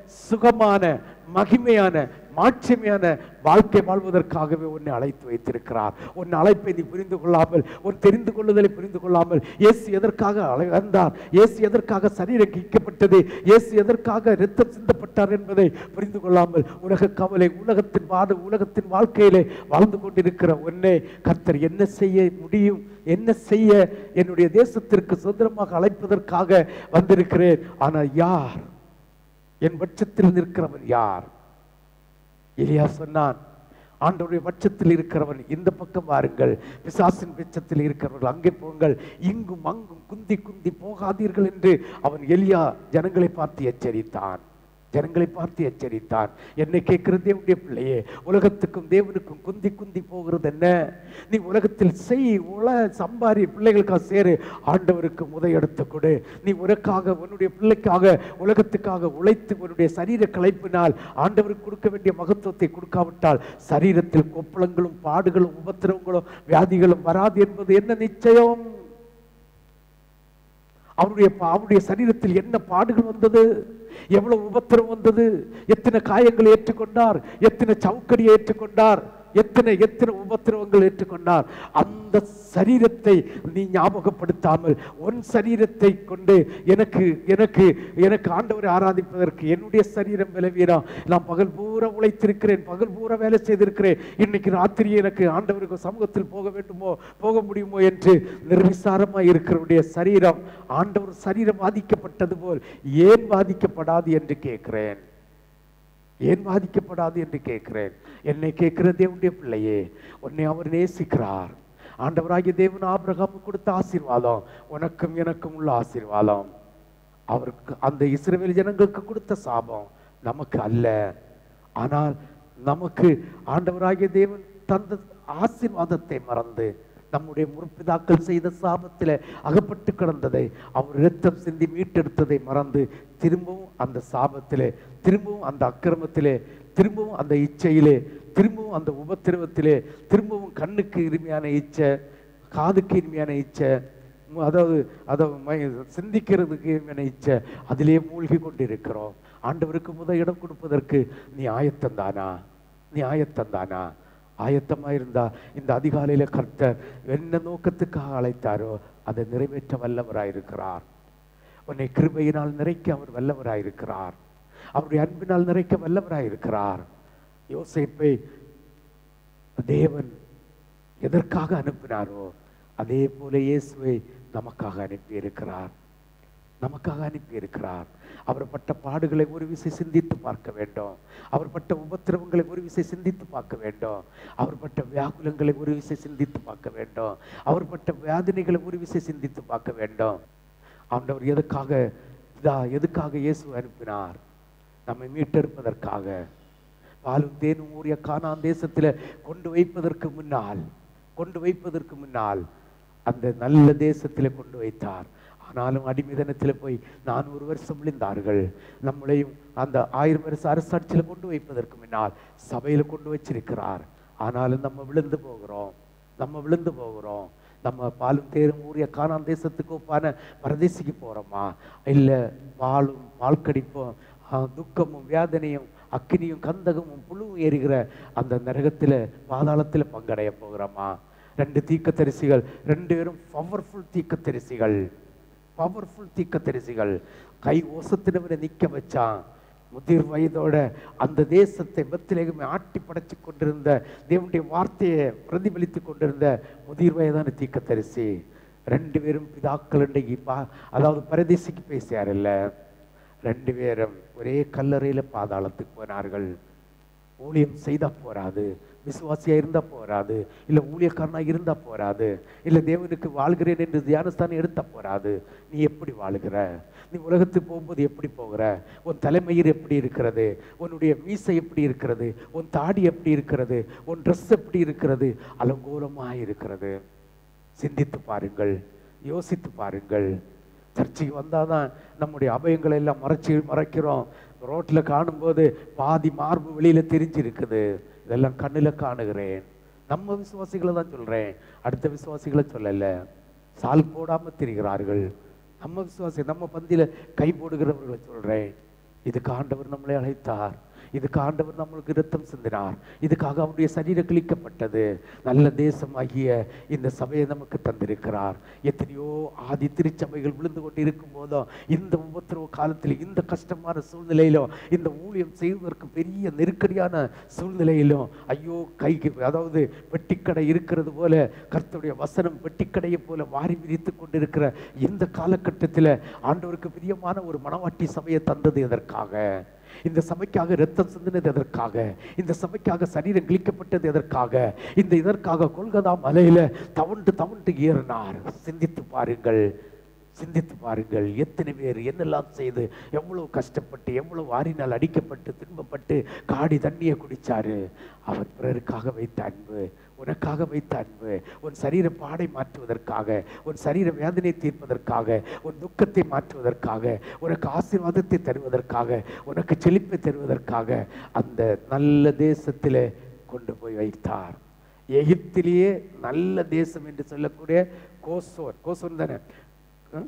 S1: சுகமான மகிமையான மாட்சிமையான வாழ்க்கை வாழ்வதற்காகவே உன்னை அழைத்து வைத்திருக்கிறார் உன் அழைப்பை நீ புரிந்து கொள்ளாமல் உன் தெரிந்து கொள்ளுதலை புரிந்து கொள்ளாமல் இயேசு எதற்காக அழை- வந்தார் இயேசு எதற்காக சரீரம் கிக்கப்பட்டது இயேசு எதற்காக இரத்தம் சிந்தப்பட்டார் என்பதை புரிந்து கொள்ளாமல் உலக கவலை உலகத்தின் பாடு உலகத்தின் வாழ்க்கையிலே வாழ்ந்து கொண்டிருக்கிற உன்னை கர்த்தர் என்ன செய்ய முடியும் என்ன செய்ய என்னுடைய தேசத்திற்கு சுதந்திரமாக அழைப்பதற்காக வந்திருக்கிறேன் ஆனால் யார் என் பட்சத்தில் நிற்கிறவன் யார் எலியா சொன்னான் ஆண்டவருடைய பட்சத்தில் இருக்கிறவன் இந்த பக்கம் வாருங்கள் பிசாசின் பட்சத்தில் இருக்கிறவர்கள் அங்கே போங்கள் இங்கும் அங்கும் குந்தி குந்தி போகாதீர்கள் என்று அவன் எலியா ஜனங்களை பார்த்து எச்சரித்தான் ஜனங்களை பார்த்து எச்சரித்தான் என்னை கேட்கிற தேவனுடைய பிள்ளையே உலகத்துக்கும் தேவனுக்கும் குந்தி குந்தி போகிறது என்ன நீ உலகத்தில் செய் உல சம்பாரி பிள்ளைகளுக்காக சேரு ஆண்டவருக்கு முதையெடுத்து கொடு நீ உனக்காக உன்னுடைய பிள்ளைக்காக உலகத்துக்காக உழைத்து உன்னுடைய சரீர களைப்பினால் ஆண்டவருக்கு கொடுக்க வேண்டிய மகத்துவத்தை கொடுக்காவிட்டால் சரீரத்தில் கொப்பளங்களும் பாடுகளும் உபத்திரவங்களும் வியாதிகளும் வராது என்பது என்ன நிச்சயம் அவருடைய பா- அவருடைய சரீரத்தில் என்ன பாடுகள் வந்தது எவ்வளவு உபத்திரம் வந்தது எத்தனை காயங்களை ஏற்றுக்கொண்டார் எத்தனை சவுக்கடியை ஏற்றுக்கொண்டார் எத்தனை எத்தனை உபத்திரவங்கள் ஏற்றுக்கொண்டார் அந்த சரீரத்தை நீ ஞாபகப்படுத்தாமல் உன் சரீரத்தை கொண்டு எனக்கு எனக்கு எனக்கு ஆண்டவரை ஆராதிப்பதற்கு என்னுடைய சரீரம் விளைவீரா நான் பகல் பூரா உழைத்திருக்கிறேன் பகல் பூரா வேலை செய்திருக்கிறேன் இன்னைக்கு ராத்திரி எனக்கு ஆண்டவருக்கு சமூகத்தில் போக வேண்டுமோ போக முடியுமோ என்று நிர்விசாரமாய் இருக்கிறவருடைய சரீரம் ஆண்டவர் சரீரம் பாதிக்கப்பட்டது போல் ஏன் பாதிக்கப்படாது என்று கேட்கிறேன் ஏன் பாதிக்கப்படாது என்று கேட்கிறேன் என்னை கேட்கிற தேவனுடைய பிள்ளையே உன்னை அவர் நேசிக்கிறார் ஆண்டவராகிய தேவன் ஆபிரகாமுக்கு கொடுத்த ஆசீர்வாதம் உனக்கும் எனக்கும் உள்ள ஆசீர்வாதம் அவருக்கு அந்த இஸ்ரவேல் ஜனங்களுக்கு கொடுத்த சாபம் நமக்கு அல்ல ஆனால் நமக்கு ஆண்டவராகிய தேவன் தந்த ஆசீர்வாதத்தை மறந்து நம்முடைய முற்பிதாக்கள் செய்த சாபத்தில் அகப்பட்டு கிடந்ததை அவர் இரத்தம் சிந்தி மீட்டெடுத்ததை மறந்து திரும்பவும் அந்த சாபத்திலே திரும்பவும் அந்த அக்கிரமத்திலே திரும்பவும் அந்த இச்சையிலே திரும்பவும் அந்த உபத்திரவத்திலே திரும்பவும் கண்ணுக்கு இனிமையான இச்சை காதுக்கு இனிமையான இச்சை மு- அதாவது அதாவது ம- சிந்திக்கிறதுக்கு இனிமையான இச்சை அதிலே மூழ்கி கொண்டிருக்கிறோம் ஆண்டவருக்கு முத இடம் கொடுப்பதற்கு நீ ஆயத்தந்தானா நீ ஆயத்தந்தானா ஆயத்தமா இருந்தா இந்த அதிகாலையில கர்த்தர் என்ன நோக்கத்துக்காக அழைத்தாரோ அதை நிறைவேற்ற வல்லவராயிருக்கிறார் உன்னை கிருபையினால் நிறைக்க அவர் வல்லவராயிருக்கிறார் அவருடைய அன்பினால் நிறைக்க வல்லவராயிருக்கிறார் யோசேப்பை தேவன் எதற்காக அனுப்பினாரோ அதே போல இயேசுவை நமக்காக அனுப்பியிருக்கிறார் நமக்காக அனுப்பியிருக்கிறார் அவர் பட்ட பாடுகளை ஒரு விசை சிந்தித்து பார்க்க வேண்டும் அவர் பட்ட உபத்திரவங்களை ஒரு விசை சிந்தித்து பார்க்க வேண்டும் அவர் பட்ட வியாகுலங்களை ஒரு விசை சிந்தித்து பார்க்க வேண்டும் அவர் பட்ட வேதனைகளை ஒரு விசை சிந்தித்து பார்க்க வேண்டும் ஆண்டவர் எதுக்காக இதா எதுக்காக இயேசு அனுப்பினார் நம்மை மீட்டெடுப்பதற்காக பாலும் தேனும் ஊறிய கானான் தேசத்துல கொண்டு வைப்பதற்கு முன்னால் கொண்டு வைப்பதற்கு முன்னால் அந்த நல்ல தேசத்திலே கொண்டு வைத்தார் ஆனாலும் அடிமைதனத்தில் போய் நானூறு வருஷம் விழுந்தார்கள் நம்மளையும் அந்த ஆயிரம் வருஷ அரசாட்சியில கொண்டு வைப்பதற்கு முன்னால் சபையில கொண்டு வச்சிருக்கிறார் ஆனாலும் நம்ம விழுந்து போகிறோம் நம்ம விழுந்து போகிறோம் நம்ம பாலும் தேரும் ஊறிய கானான் தேசத்துக்கு ஒப்பான பரதேசிக்கு போறோமா இல்ல வாழும் வாழ்க்கடிப்பும் ஆஹ், துக்கமும் வேதனையும் அக்கினியும் கந்தகமும் புழுவும் ஏறுகிற அந்த நரகத்துல பாதாளத்துல பங்கடைய போகிறோமா ரெண்டு தீக்கத்தரிசிகள் ரெண்டு பேரும் பவர்ஃபுல் தீக்கத்தரிசிகள் பவர்ஃபுல் தீக்கத்தரிசிகள் கை ஓசத்தினவரை நிக்க வச்சான் முதிர் வயதோட அந்த தேசத்தை பெத்திலேயுமே ஆட்டி படைச்சு கொண்டிருந்த தேவனுடைய வார்த்தையை பிரதிபலித்து கொண்டிருந்த முதிர் வயதான தீக்கத்தரிசி ரெண்டு பேரும் பிதாக்கள் இன்றைக்கு பா அதாவது பரதேசிக்கு பேசியாரில்ல ரெண்டு பேரும் ஒரே கல்லறையில பாதாளத்துக்கு போனார்கள் ஊழியம் செய்தா போராது விசுவாசியா இருந்தா போராது இல்ல ஊழியக்காரனா இருந்தா போராது இல்ல தேவனுக்கு வாழ்கிறேன் என்று தியானஸ்தானம் எடுத்தா போராது நீ எப்படி வாழுகிற நீ உலகத்துக்கு போகும்போது எப்படி போகிற உன் தலைமயிர் எப்படி இருக்கிறது உன்னுடைய மீசை எப்படி இருக்கிறது உன் தாடி எப்படி இருக்கிறது உன் ட்ரெஸ் எப்படி இருக்கிறது அலங்கோலமா இருக்கிறது சிந்தித்து பாருங்கள் யோசித்து பாருங்கள் சர்ச்சைக்கு வந்தாதான் நம்முடைய அபயங்களை எல்லாம் மறைச்சி மறைக்கிறோம் ரோட்ல காணும்போது பாதி மார்பு வெளியில தெரிஞ்சிருக்குது இதெல்லாம் கண்ணுல காணுகிறேன் நம்ம விசுவாசிகளை தான் சொல்றேன் அடுத்த விசுவாசிகளை சொல்லல சால் போடாம திரிகிறார்கள் நம்ம விசுவாசி நம்ம பந்தியில கை போடுகிறவர்களை சொல்றேன் இதுக்கு ஆண்டவர் நம்மளை அழைத்தார் இதுக்கு ஆண்டவர் நம்மளுக்கு இரத்தம் சிந்தினார் இதுக்காக அவருடைய சரீரம் கிழிக்கப்பட்டது நல்ல தேசமாகிய இந்த சபையை நமக்கு தந்திருக்கிறார் எத்தனையோ ஆதி திருச்சபைகள் விழுந்து கொண்டு இருக்கும் போதும் இந்த உபத்திரவ காலத்தில் இந்த கஷ்டமான சூழ்நிலையிலும் இந்த ஊழியம் செய்வதற்கு பெரிய நெருக்கடியான சூழ்நிலையிலும் ஐயோ கைக்கு அதாவது பெட்டிக்கடை இருக்கிறது போல கர்த்தருடைய வசனம் பெட்டிக்கடையை போல வாரி விரித்து கொண்டிருக்கிற இந்த காலகட்டத்தில் ஆண்டவருக்கு பிரியமான ஒரு மனவாட்டி சபையை தந்தது எதற்காக இந்த சபைக்காக ரத்தம் சிந்தினது எதற்காக இந்த சபைக்காக சரீரம் கிழிக்கப்பட்டது எதற்காக இந்த இதற்காக கொல்கதா மலையில தவண்டு தவண்டு ஏறினார் சிந்தித்து பாருங்கள் சிந்தித்து பாருங்கள் எத்தனை பேர் என்னெல்லாம் செய்து எவ்வளவு கஷ்டப்பட்டு எவ்வளவு வாரினால் அடிக்கப்பட்டு துன்பப்பட்டு காடி தண்ணியை குடிச்சாரு அவர் பிறருக்காக வைத்த அன்பு உனக்காக வைத்த அன்பு உன் சரீர பாடை மாற்றுவதற்காக உன் சரீர வேதனை தீர்ப்பதற்காக உன் துக்கத்தை மாற்றுவதற்காக உனக்கு ஆசீர்வாதத்தை தருவதற்காக உனக்கு செழிப்பை தருவதற்காக அந்த நல்ல தேசத்திலே கொண்டு போய் வைத்தார் எகிப்திலேயே நல்ல தேசம் என்று சொல்லக்கூடிய கோசோர் கோசோர் தானே ஆ?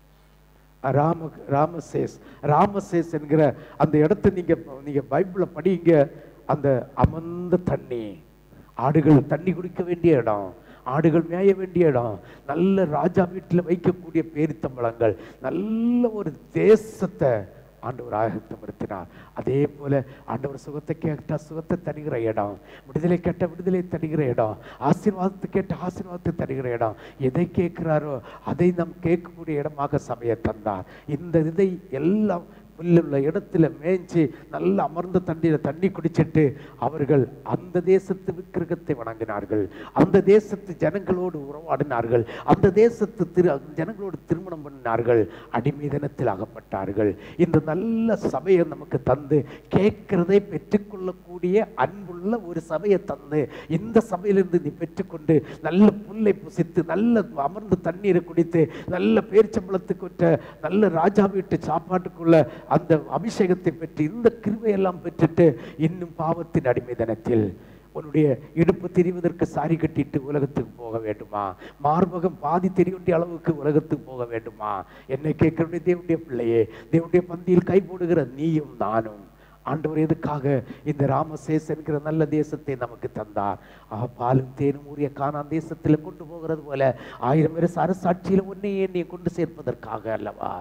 S1: ராம ராமசேஸ் ராமசேஸ் என்கிற அந்த இடத்தை நீங்க நீங்க பைபிளை படிங்க அந்த அமர்ந்த தண்ணி ஆடுகள் தண்ணி குடிக்க வேண்டிய இடம் ஆடுகள் மேய வேண்டிய இடம் நல்ல ராஜா வீட்டில் வைக்கக்கூடிய பேரித்தம்பழங்கள் நல்ல ஒரு தேசத்தை ஆண்டவர் ஆயத்தப்படுத்தினார் அதே போல ஆண்டவர் சுகத்தை கேட்டா சுகத்தை தருகிற இடம் விடுதலை கேட்ட விடுதலை தருகிற இடம் ஆசீர்வாதத்தை கேட்ட ஆசீர்வாதத்தை தருகிற இடம் எதை கேட்கிறாரோ அதை நாம் கேட்கக்கூடிய இடமாக சபையை தந்தார் இந்த இதை எல்லாம் புல்லுள்ள இடத்துல மேய்ஞ்சி நல்ல அமர்ந்த தண்ணீரை தண்ணி குடிச்சிட்டு அவர்கள் அந்த தேசத்து விக்கிரகத்தை வணங்கினார்கள் அந்த தேசத்து ஜனங்களோடு உறவாடினார்கள் அந்த தேசத்து திரு ஜனங்களோடு திருமணம் பண்ணினார்கள் அடிமை தினத்தில் அகப்பட்டார்கள் இந்த நல்ல சபையை நமக்கு தந்து கேட்கிறதை பெற்றுக்கொள்ளக்கூடிய அன்புள்ள ஒரு சபையை தந்து இந்த சபையிலிருந்து நீ பெற்றுக்கொண்டு நல்ல புல்லை புசித்து நல்ல அமர்ந்து தண்ணீரை குடித்து நல்ல பேரிச்சம்பளத்துக்கு விட்ட நல்ல ராஜா வீட்டு சாப்பாட்டுக்குள்ள அந்த அபிஷேகத்தை பெற்று இந்த கிருபையெல்லாம் பெற்றுட்டு இன்னும் பாவத்தின் அடிமை தினத்தில் உன்னுடைய இடுப்பு தெரிவதற்கு சாரி கட்டிட்டு உலகத்துக்கு போக வேண்டுமா மார்பகம் பாதி தெரிய அளவுக்கு உலகத்துக்கு போக வேண்டுமா என்னை கேட்கிறவனுடைய தேவனுடைய பிள்ளையே தேவனுடைய பந்தியில் கை போடுகிற நீயும் நானும் ஆண்டவர் எதுக்காக இந்த ராமசேஸ் என்கிற நல்ல தேசத்தை நமக்கு தந்தார் ஆ பாலும் தேனும் ஊறிய கானான் தேசத்தில் கொண்டு போகிறது போல ஆயிரம் பேர் அரசாட்சியில் உன்னையே என்னை கொண்டு சேர்ப்பதற்காக அல்லவா